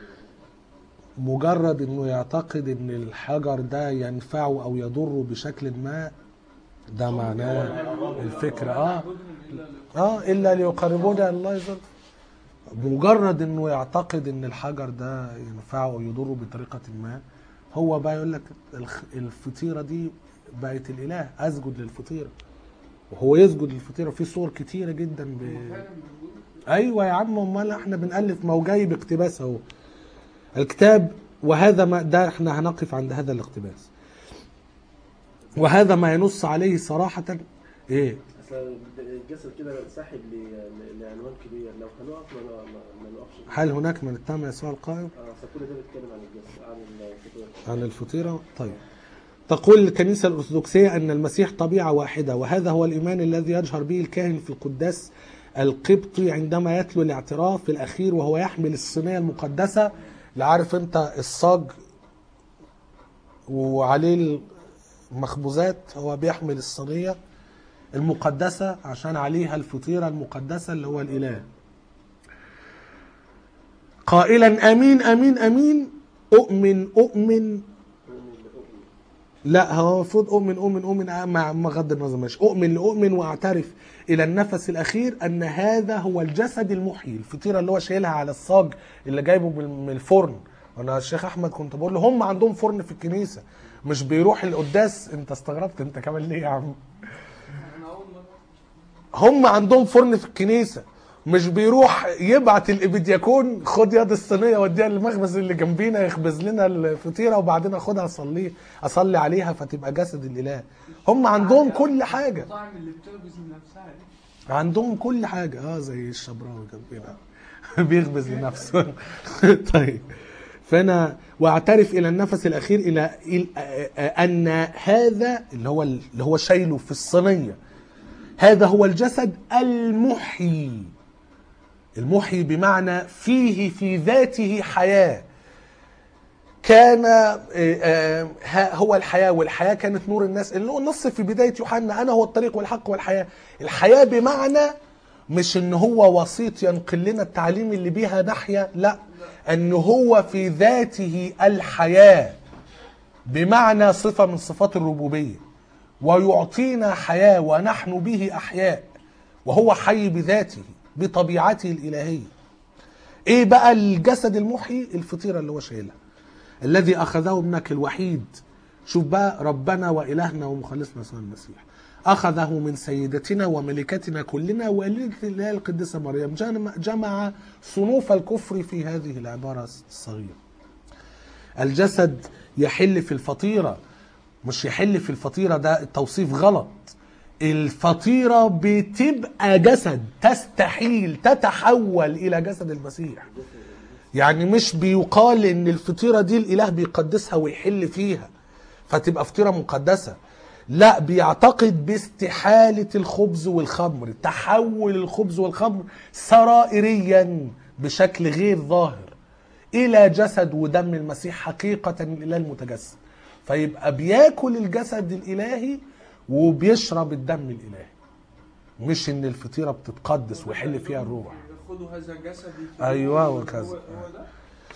مجرد انه يعتقد ان الحجر ده ينفعه او يضره بشكل ما ده معناه الفكرة اه اه الا ليقربونا الى الله يزل مجرد انه يعتقد ان الحجر ده ينفعه او يضره بطريقة ما هو بقى يقول لك الخ- الفطيرة دي بقت الاله اسجد للفطيرة وهو يسجد للفطيرة في صور كتيرة جدا ب... فعلا بيقول ايوه يا عم امال احنا بنالف ما هو جاي باقتباس اهو الكتاب وهذا ما ده احنا هنقف عند هذا الاقتباس وهذا ما ينص عليه صراحة ايه اصل الجسد كده ساحب ل- ل- لعنوان كبير لو هنقف ما ما- ما- ما نقفش هل هناك من اتهم يسوع القائم اه اصل كل ده بيتكلم عن الجسد عن الفطور عن الفطيرة طيب تقول الكنيسة الأرثوذكسية أن المسيح طبيعة واحدة وهذا هو الإيمان الذي يجهر به الكاهن في القداس القبطي عندما يتلو الاعتراف الأخير وهو يحمل الصينية المقدسة اللي عارف أنت الصاج وعليه المخبوزات هو بيحمل الصينية المقدسة عشان عليها الفطيرة المقدسة اللي هو الإله قائلا أمين أمين أمين أؤمن أؤمن لا هو المفروض اؤمن اؤمن اؤمن آه، مع مع غض النظر ماشي اؤمن لاؤمن واعترف الى النفس الاخير ان هذا هو الجسد المحيي الفطيره اللي هو شايلها على الصاج اللي جايبه من من الفرن وانا الشيخ احمد كنت بقول له هم عندهم فرن في الكنيسه مش بيروح القداس انت استغربت انت كمان ليه يا عم انا اول مره هم عندهم فرن في الكنيسه مش بيروح يبعت الابيدياكون خد يد الصينيه وديها للمخبز اللي جنبينا يخبز لنا الفطيره وبعدين اخدها اصلي اصلي عليها فتبقى جسد الاله هم عندهم كل حاجه المطاعم اللي بتخبز من نفسها دي عندهم كل حاجه اه زي الشبراوي جنبنا بيخبز لنفسه طيب فانا واعترف الى النفس الاخير الى إل- آه، آه، ان هذا اللي هو اللي هو شايله في الصينيه هذا هو الجسد المحيي المحيي بمعنى فيه في ذاته حياه كان آه، آه، ها- هو الحياة والحياة كانت نور الناس اللي هو النص في بداية يوحنا أنا هو الطريق والحق والحياة الحياة بمعنى مش ان هو وسيط ينقل لنا التعليم اللي بيها ناحية لا ان هو في ذاته الحياة بمعنى صفة من صفات الربوبية ويعطينا حياة ونحن به أحياء وهو حي بذاته بطبيعته الإلهية ايه بقى الجسد المحيي الفطيرة اللي هو شايلها الذي اخذه ابنك الوحيد شوف بقى ربنا والهنا ومخلصنا يسوع المسيح اخذه من سيدتنا وملكتنا كلنا والدة الله القديسه مريم جمع- جمع صنوف الكفر في هذه العباره الصغيره الجسد يحل في الفطيره مش يحل في الفطيره ده التوصيف غلط الفطيره بتبقى جسد تستحيل تتحول الى جسد المسيح يعني مش بيقال ان الفطيره دي الاله بيقدسها ويحل فيها فتبقى فطيره مقدسه لا بيعتقد باستحاله الخبز والخمر تحول الخبز والخمر سرائريا بشكل غير ظاهر الى جسد ودم المسيح حقيقه الاله المتجسد فيبقى بياكل الجسد الالهي وبيشرب الدم الالهي مش ان الفطيره بتتقدس ويحل فيها الروح خدوا هذا الجسد أيوة وكذا. هو, هو ده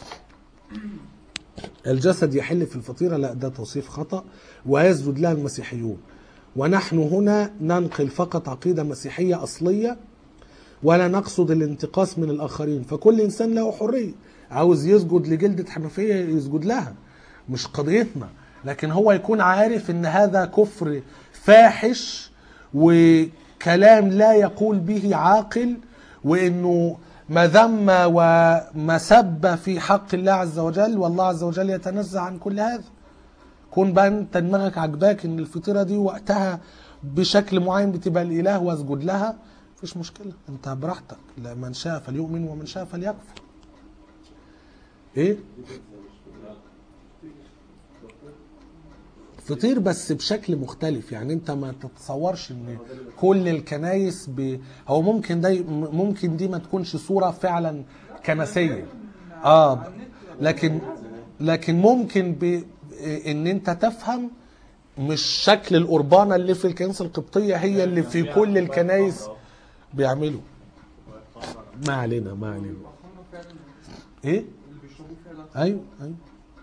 الجسد يحل في الفطيرة لا ده توصيف خطأ ويسجد لها المسيحيون ونحن هنا ننقل فقط عقيدة مسيحية أصلية ولا نقصد الانتقاص من الآخرين فكل إنسان له حرية عاوز يسجد لجلدة حنفية يسجد لها مش قضيتنا لكن هو يكون عارف ان هذا كفر فاحش وكلام لا يقول به عاقل وانه مذم ومسب في حق الله عز وجل والله عز وجل يتنزه عن كل هذا كون بقى انت دماغك عجباك ان الفطيره دي وقتها بشكل معين بتبقى الاله واسجد لها مفيش مشكله انت براحتك لا من شاء فليؤمن ومن شاء فليكفر ايه فطير بس بشكل مختلف يعني انت ما تتصورش ان كل الكنايس ب... هو ممكن ده ي- ممكن دي ما تكونش صورة فعلا كنسية اه لكن لكن ممكن ب... ان انت تفهم مش شكل القربانة اللي في الكنيسة القبطية هي اللي في كل الكنايس بيعملوا ما علينا ما علينا الخمر فعلا ايه اللي بيشربوه فعلا ايوه ايوه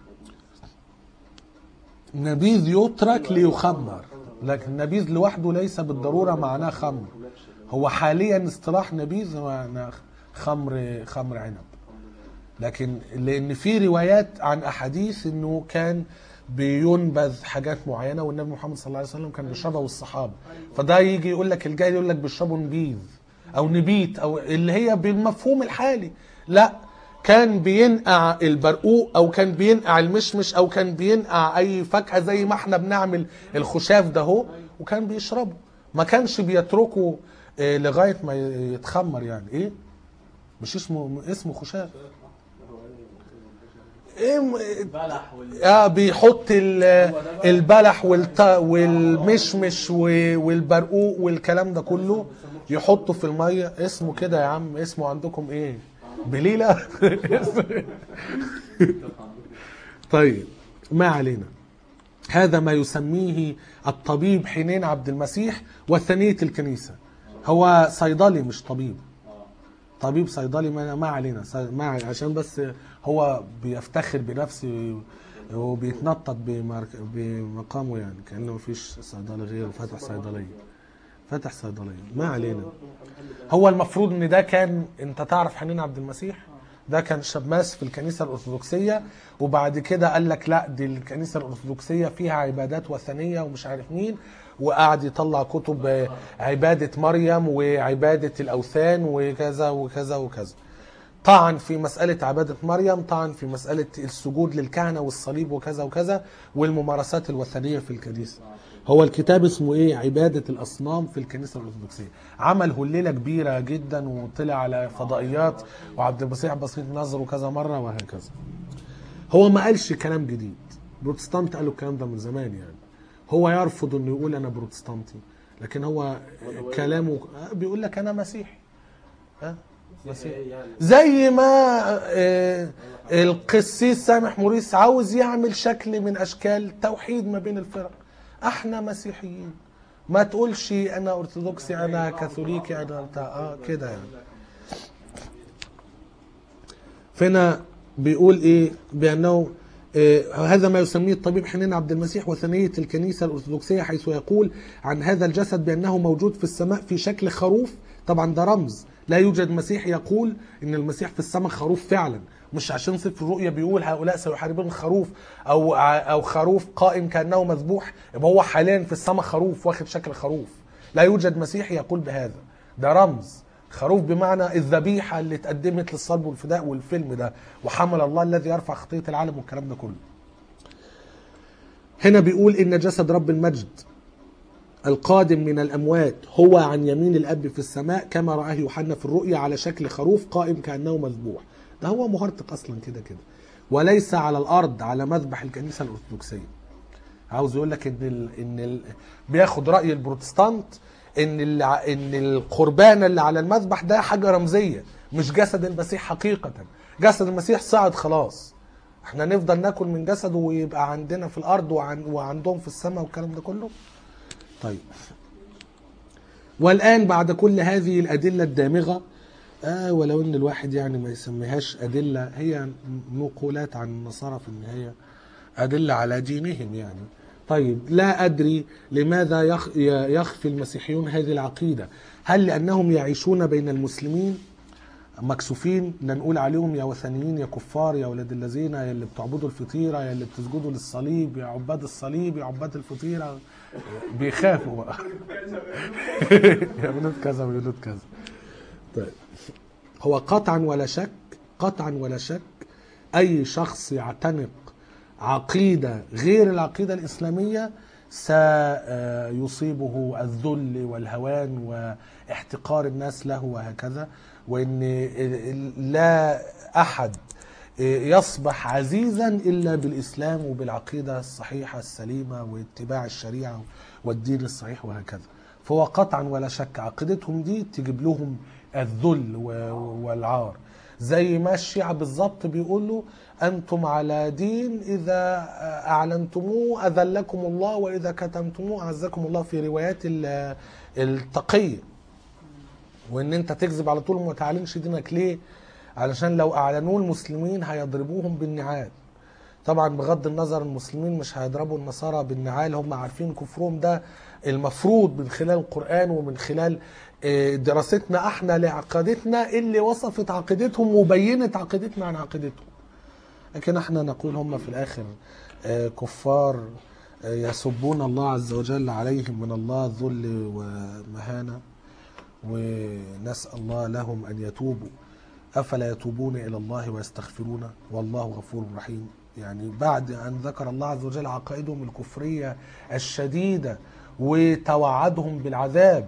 نبيذ يترك ليخمر لكن نبيذ لوحده ليس بالضروره معناه خمر هو حاليا اصطلاح نبيذ معناه خمر خمر عنب لكن لان في روايات عن احاديث انه كان بينبذ حاجات معينه والنبي محمد صلى الله عليه وسلم كان بيشربها والصحابه فده يجي يقول لك الجاهل يقول لك بيشربوا نبيذ او نبيت او اللي هي بالمفهوم الحالي لا كان بينقع البرقوق او كان بينقع المشمش او كان بينقع اي فاكهه زي ما احنا بنعمل الخشاف ده هو وكان بيشربه ما كانش بيتركه آه، لغايه ما يتخمر يعني ايه مش اسمه اسمه خشاف ايه م- بلح وال اه بيحط ال- البلح والت... والمشمش و- والبرقوق والكلام ده كله يحطه في الميه اسمه كده يا عم اسمه عندكم ايه بليله طيب ما علينا هذا ما يسميه الطبيب حنين عبد المسيح وثنية الكنيسة هو صيدلي مش طبيب طبيب صيدلي ما, ما علينا ص- ما ع- عشان بس هو بيفتخر بنفسه وبيتنطط بمارك- بمقامه يعني كأنه مفيش صيدلي غيره فاتح صيدلية فاتح صيدلية ما علينا هو المفروض ان ده كان انت تعرف حنين عبد المسيح ده كان شماس في الكنيسة الأرثوذكسية وبعد كده قال لك لا دي الكنيسة الأرثوذكسية فيها عبادات وثنية ومش عارف مين وقعد يطلع كتب آه، عبادة مريم وعبادة الأوثان وكذا وكذا وكذا طعن في مسألة عبادة مريم طعن في مسألة السجود للكهنة والصليب وكذا وكذا والممارسات الوثنية في الكنيسة هو الكتاب اسمه ايه عبادة الأصنام في الكنيسة الأرثوذكسية عمل هليلة كبيرة جدا وطلع على فضائيات وعبد المسيح بسيط نظره كذا مرة وهكذا هو ما قالش كلام جديد بروتستانت قالوا الكلام ده من زمان يعني هو يرفض انه يقول انا بروتستانتي لكن هو كلامه بيقول لك انا مسيحي ها مسيحي يعني زي ما آه، القسيس سامح موريس عاوز يعمل شكل من اشكال توحيد ما بين الفرق احنا مسيحيين ما تقولش انا ارثوذكسي انا كاثوليكي انا بتاع اه كده يعني فهنا بيقول ايه بانه آه، هذا ما يسميه الطبيب حنين عبد المسيح وثنية الكنيسة الأرثوذكسية حيث يقول عن هذا الجسد بأنه موجود في السماء في شكل خروف طبعا ده رمز لا يوجد مسيح يقول ان المسيح في السماء خروف فعلا مش عشان سفر الرؤيا بيقول هؤلاء سيحاربون الخروف او او خروف قائم كانه مذبوح يبقى هو حاليا في السماء خروف واخد شكل خروف لا يوجد مسيح يقول بهذا ده رمز خروف بمعنى الذبيحه اللي اتقدمت للصلب والفداء والفيلم ده وحمل الله الذي يرفع خطيه العالم والكلام ده كله هنا بيقول ان جسد رب المجد القادم من الأموات هو عن يمين الأب في السماء كما رآه يوحنا في الرؤيا على شكل خروف قائم كأنه مذبوح ده هو مهرطق أصلا كده كده وليس على الأرض على مذبح الكنيسة الأرثوذكسية عاوز يقول لك إن ال... إن ال... بياخد رأي البروتستانت إن ال... إن القربان اللي على المذبح ده حاجة رمزية مش جسد المسيح حقيقة جسد المسيح صعد خلاص احنا نفضل ناكل من جسده ويبقى عندنا في الأرض وعن... وعندهم في السماء والكلام ده كله طيب والآن بعد كل هذه الأدلة الدامغة آه ولو أن الواحد يعني ما يسميهاش أدلة هي نقولات عن النصارى في النهاية أدلة على دينهم يعني طيب لا أدري لماذا يخ- يخفي المسيحيون هذه العقيدة هل لأنهم يعيشون بين المسلمين مكسوفين لا نقول عليهم يا وثنيين يا كفار يا ولاد الذين يا اللي بتعبدوا الفطيرة يا اللي بتسجدوا للصليب يا عباد الصليب يا عباد الفطيرة بيخافوا بقى يعملوا كذا ويقولوا كذا طيب هو قطعا ولا شك قطعا ولا شك اي شخص يعتنق عقيده غير العقيده الاسلاميه سيصيبه الذل والهوان واحتقار الناس له وهكذا وان لا احد يصبح عزيزا الا بالاسلام وبالعقيده الصحيحه السليمه واتباع الشريعه والدين الصحيح وهكذا فهو قطعا ولا شك عقيدتهم دي تجيب لهم الذل و- والعار زي ما الشيعة بالظبط بيقولوا أنتم على دين إذا أعلنتموه أذلكم الله وإذا كتمتموه أعزكم الله في روايات ال- التقية وإن أنت تكذب على طول وما تعلنش دينك ليه علشان لو أعلنوه المسلمين هيضربوهم بالنعال طبعا بغض النظر المسلمين مش هيضربوا النصارى بالنعال هم عارفين كفرهم ده المفروض من خلال القرآن ومن خلال آه، دراستنا احنا لعقيدتنا اللي وصفت عقيدتهم وبينت عقيدتنا عن عقيدتهم لكن احنا نقول هم في الاخر آه، كفار آه، يسبون الله عز وجل عليهم من الله ذل ومهانة ونسأل الله لهم أن يتوبوا أفلا يتوبون إلى الله ويستغفرون والله غفور رحيم يعني بعد أن ذكر الله عز وجل عقائدهم الكفرية الشديدة وتوعدهم بالعذاب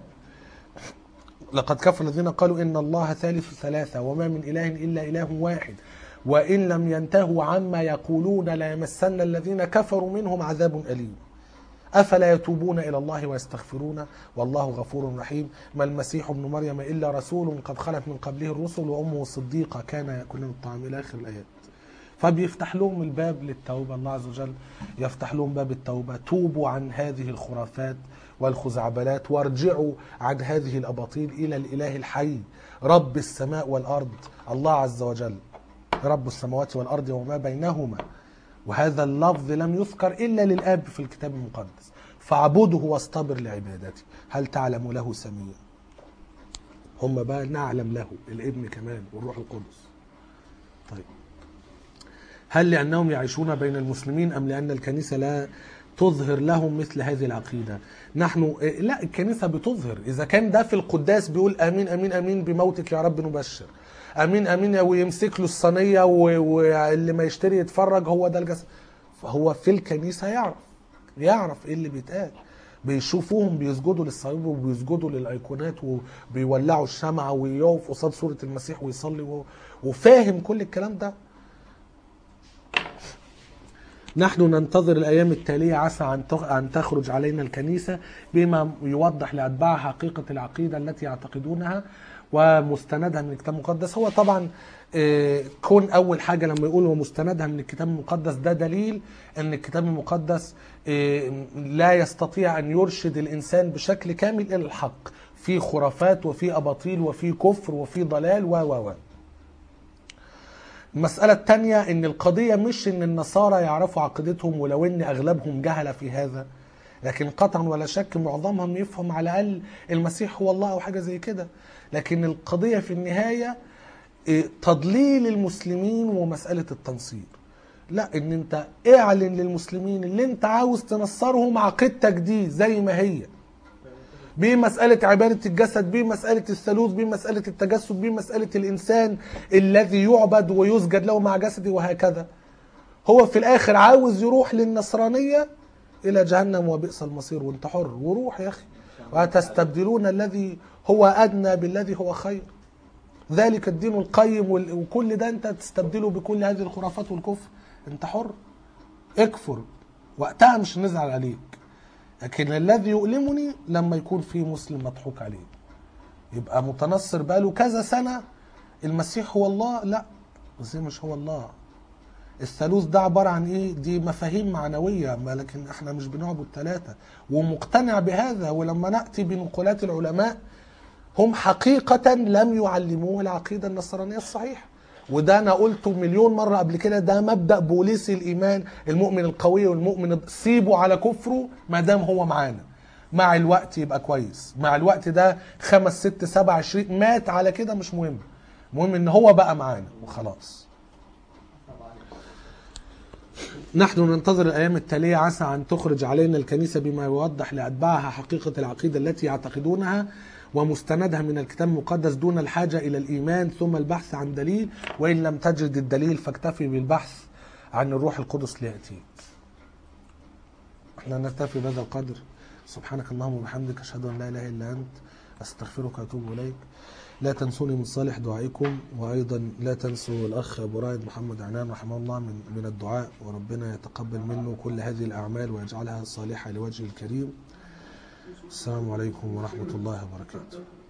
لقد كفر الذين قالوا إن الله ثالث ثلاثة وما من إله إلا إله واحد وإن لم ينتهوا عما يقولون ليمسن الذين كفروا منهم عذاب أليم أفلا يتوبون إلى الله ويستغفرون والله غفور رحيم ما المسيح ابن مريم إلا رسول قد خلت من قبله الرسل وأمه صديقة كان يأكلون الطعام إلى آخر الآيات فبيفتح لهم الباب للتوبة الله عز وجل يفتح لهم باب التوبة توبوا عن هذه الخرافات والخزعبلات وارجعوا عن هذه الأباطيل إلى الإله الحي رب السماء والأرض الله عز وجل رب السماوات والأرض وما بينهما وهذا اللفظ لم يذكر إلا للآب في الكتاب المقدس فاعبده واصطبر لعبادته هل تعلم له سميا هم بقى نعلم له الابن كمان والروح القدس طيب هل لأنهم يعيشون بين المسلمين أم لأن الكنيسة لا تظهر لهم مثل هذه العقيدة نحن إيه، لا الكنيسة بتظهر إذا كان ده في القداس بيقول آمين آمين آمين بموتك يا رب نبشر امين امين ويمسك له الصينيه و- واللي ما يشتري يتفرج هو ده الجسد فهو في الكنيسه يعرف يعرف ايه اللي بيتقال بيشوفوهم بيسجدوا للصليب وبيسجدوا للايقونات وبيولعوا الشمعة ويقف قصاد صورة المسيح ويصلي و- وفاهم كل الكلام ده نحن ننتظر الأيام التالية عسى أن تخ- أن تخرج علينا الكنيسة بما يوضح لأتباعها حقيقة العقيدة التي يعتقدونها ومستندها من الكتاب المقدس هو طبعا آه، كون أول حاجة لما يقول ومستندها من الكتاب المقدس ده دليل أن الكتاب المقدس آه، لا يستطيع أن يرشد الإنسان بشكل كامل إلى الحق في خرافات وفي أباطيل وفي كفر وفي ضلال و و و المسألة الثانية إن القضية مش إن النصارى يعرفوا عقيدتهم ولو إن أغلبهم جهلة في هذا لكن قطعا ولا شك معظمهم يفهم على الأقل المسيح هو الله أو حاجة زي كده لكن القضية في النهاية إيه، تضليل المسلمين ومسألة التنصير لا ان انت اعلن للمسلمين اللي انت عاوز تنصرهم عقيدتك دي زي ما هي بمسألة عبادة الجسد بمسألة الثالوث بمسألة التجسد بمسألة الإنسان الذي يعبد ويسجد له مع جسده وهكذا هو في الآخر عاوز يروح للنصرانية إلى جهنم وبئس المصير وانت حر وروح يا أخي وتستبدلون الذي هو أدنى بالذي هو خير ذلك الدين القيم وال- وكل ده انت تستبدله بكل هذه الخرافات والكفر انت حر اكفر وقتها مش نزعل عليك لكن الذي يؤلمني لما يكون في مسلم مضحوك عليه يبقى متنصر بقاله كذا سنة المسيح هو الله لا المسيح مش هو الله الثالوث ده عبارة عن ايه دي مفاهيم معنوية ما لكن احنا مش بنعبد ثلاثة ومقتنع بهذا ولما نأتي بنقولات العلماء هم حقيقة لم يعلموه العقيدة النصرانية الصحيحة وده انا قلته مليون مرة قبل كده ده مبدأ بوليسي الايمان المؤمن القوي والمؤمن سيبه على كفره ما دام هو معانا مع الوقت يبقى كويس مع الوقت ده خمس ست سبع عشرين مات على كده مش مهم المهم ان هو بقى معانا وخلاص نحن ننتظر الأيام التالية عسى أن تخرج علينا الكنيسة بما يوضح لأتباعها حقيقة العقيدة التي يعتقدونها ومستندها من الكتاب المقدس دون الحاجة إلى الإيمان ثم البحث عن دليل وإن لم تجد الدليل فاكتفي بالبحث عن الروح القدس ليأتيك احنا نكتفي بهذا القدر سبحانك اللهم وبحمدك أشهد أن لا إله إلا أنت أستغفرك وأتوب إليك لا تنسوني من صالح دعائكم وأيضا لا تنسوا الأخ أبو رائد محمد عنان رحمه الله من, من الدعاء وربنا يتقبل منه كل هذه الأعمال ويجعلها صالحة لوجه الكريم السلام عليكم ورحمة الله وبركاته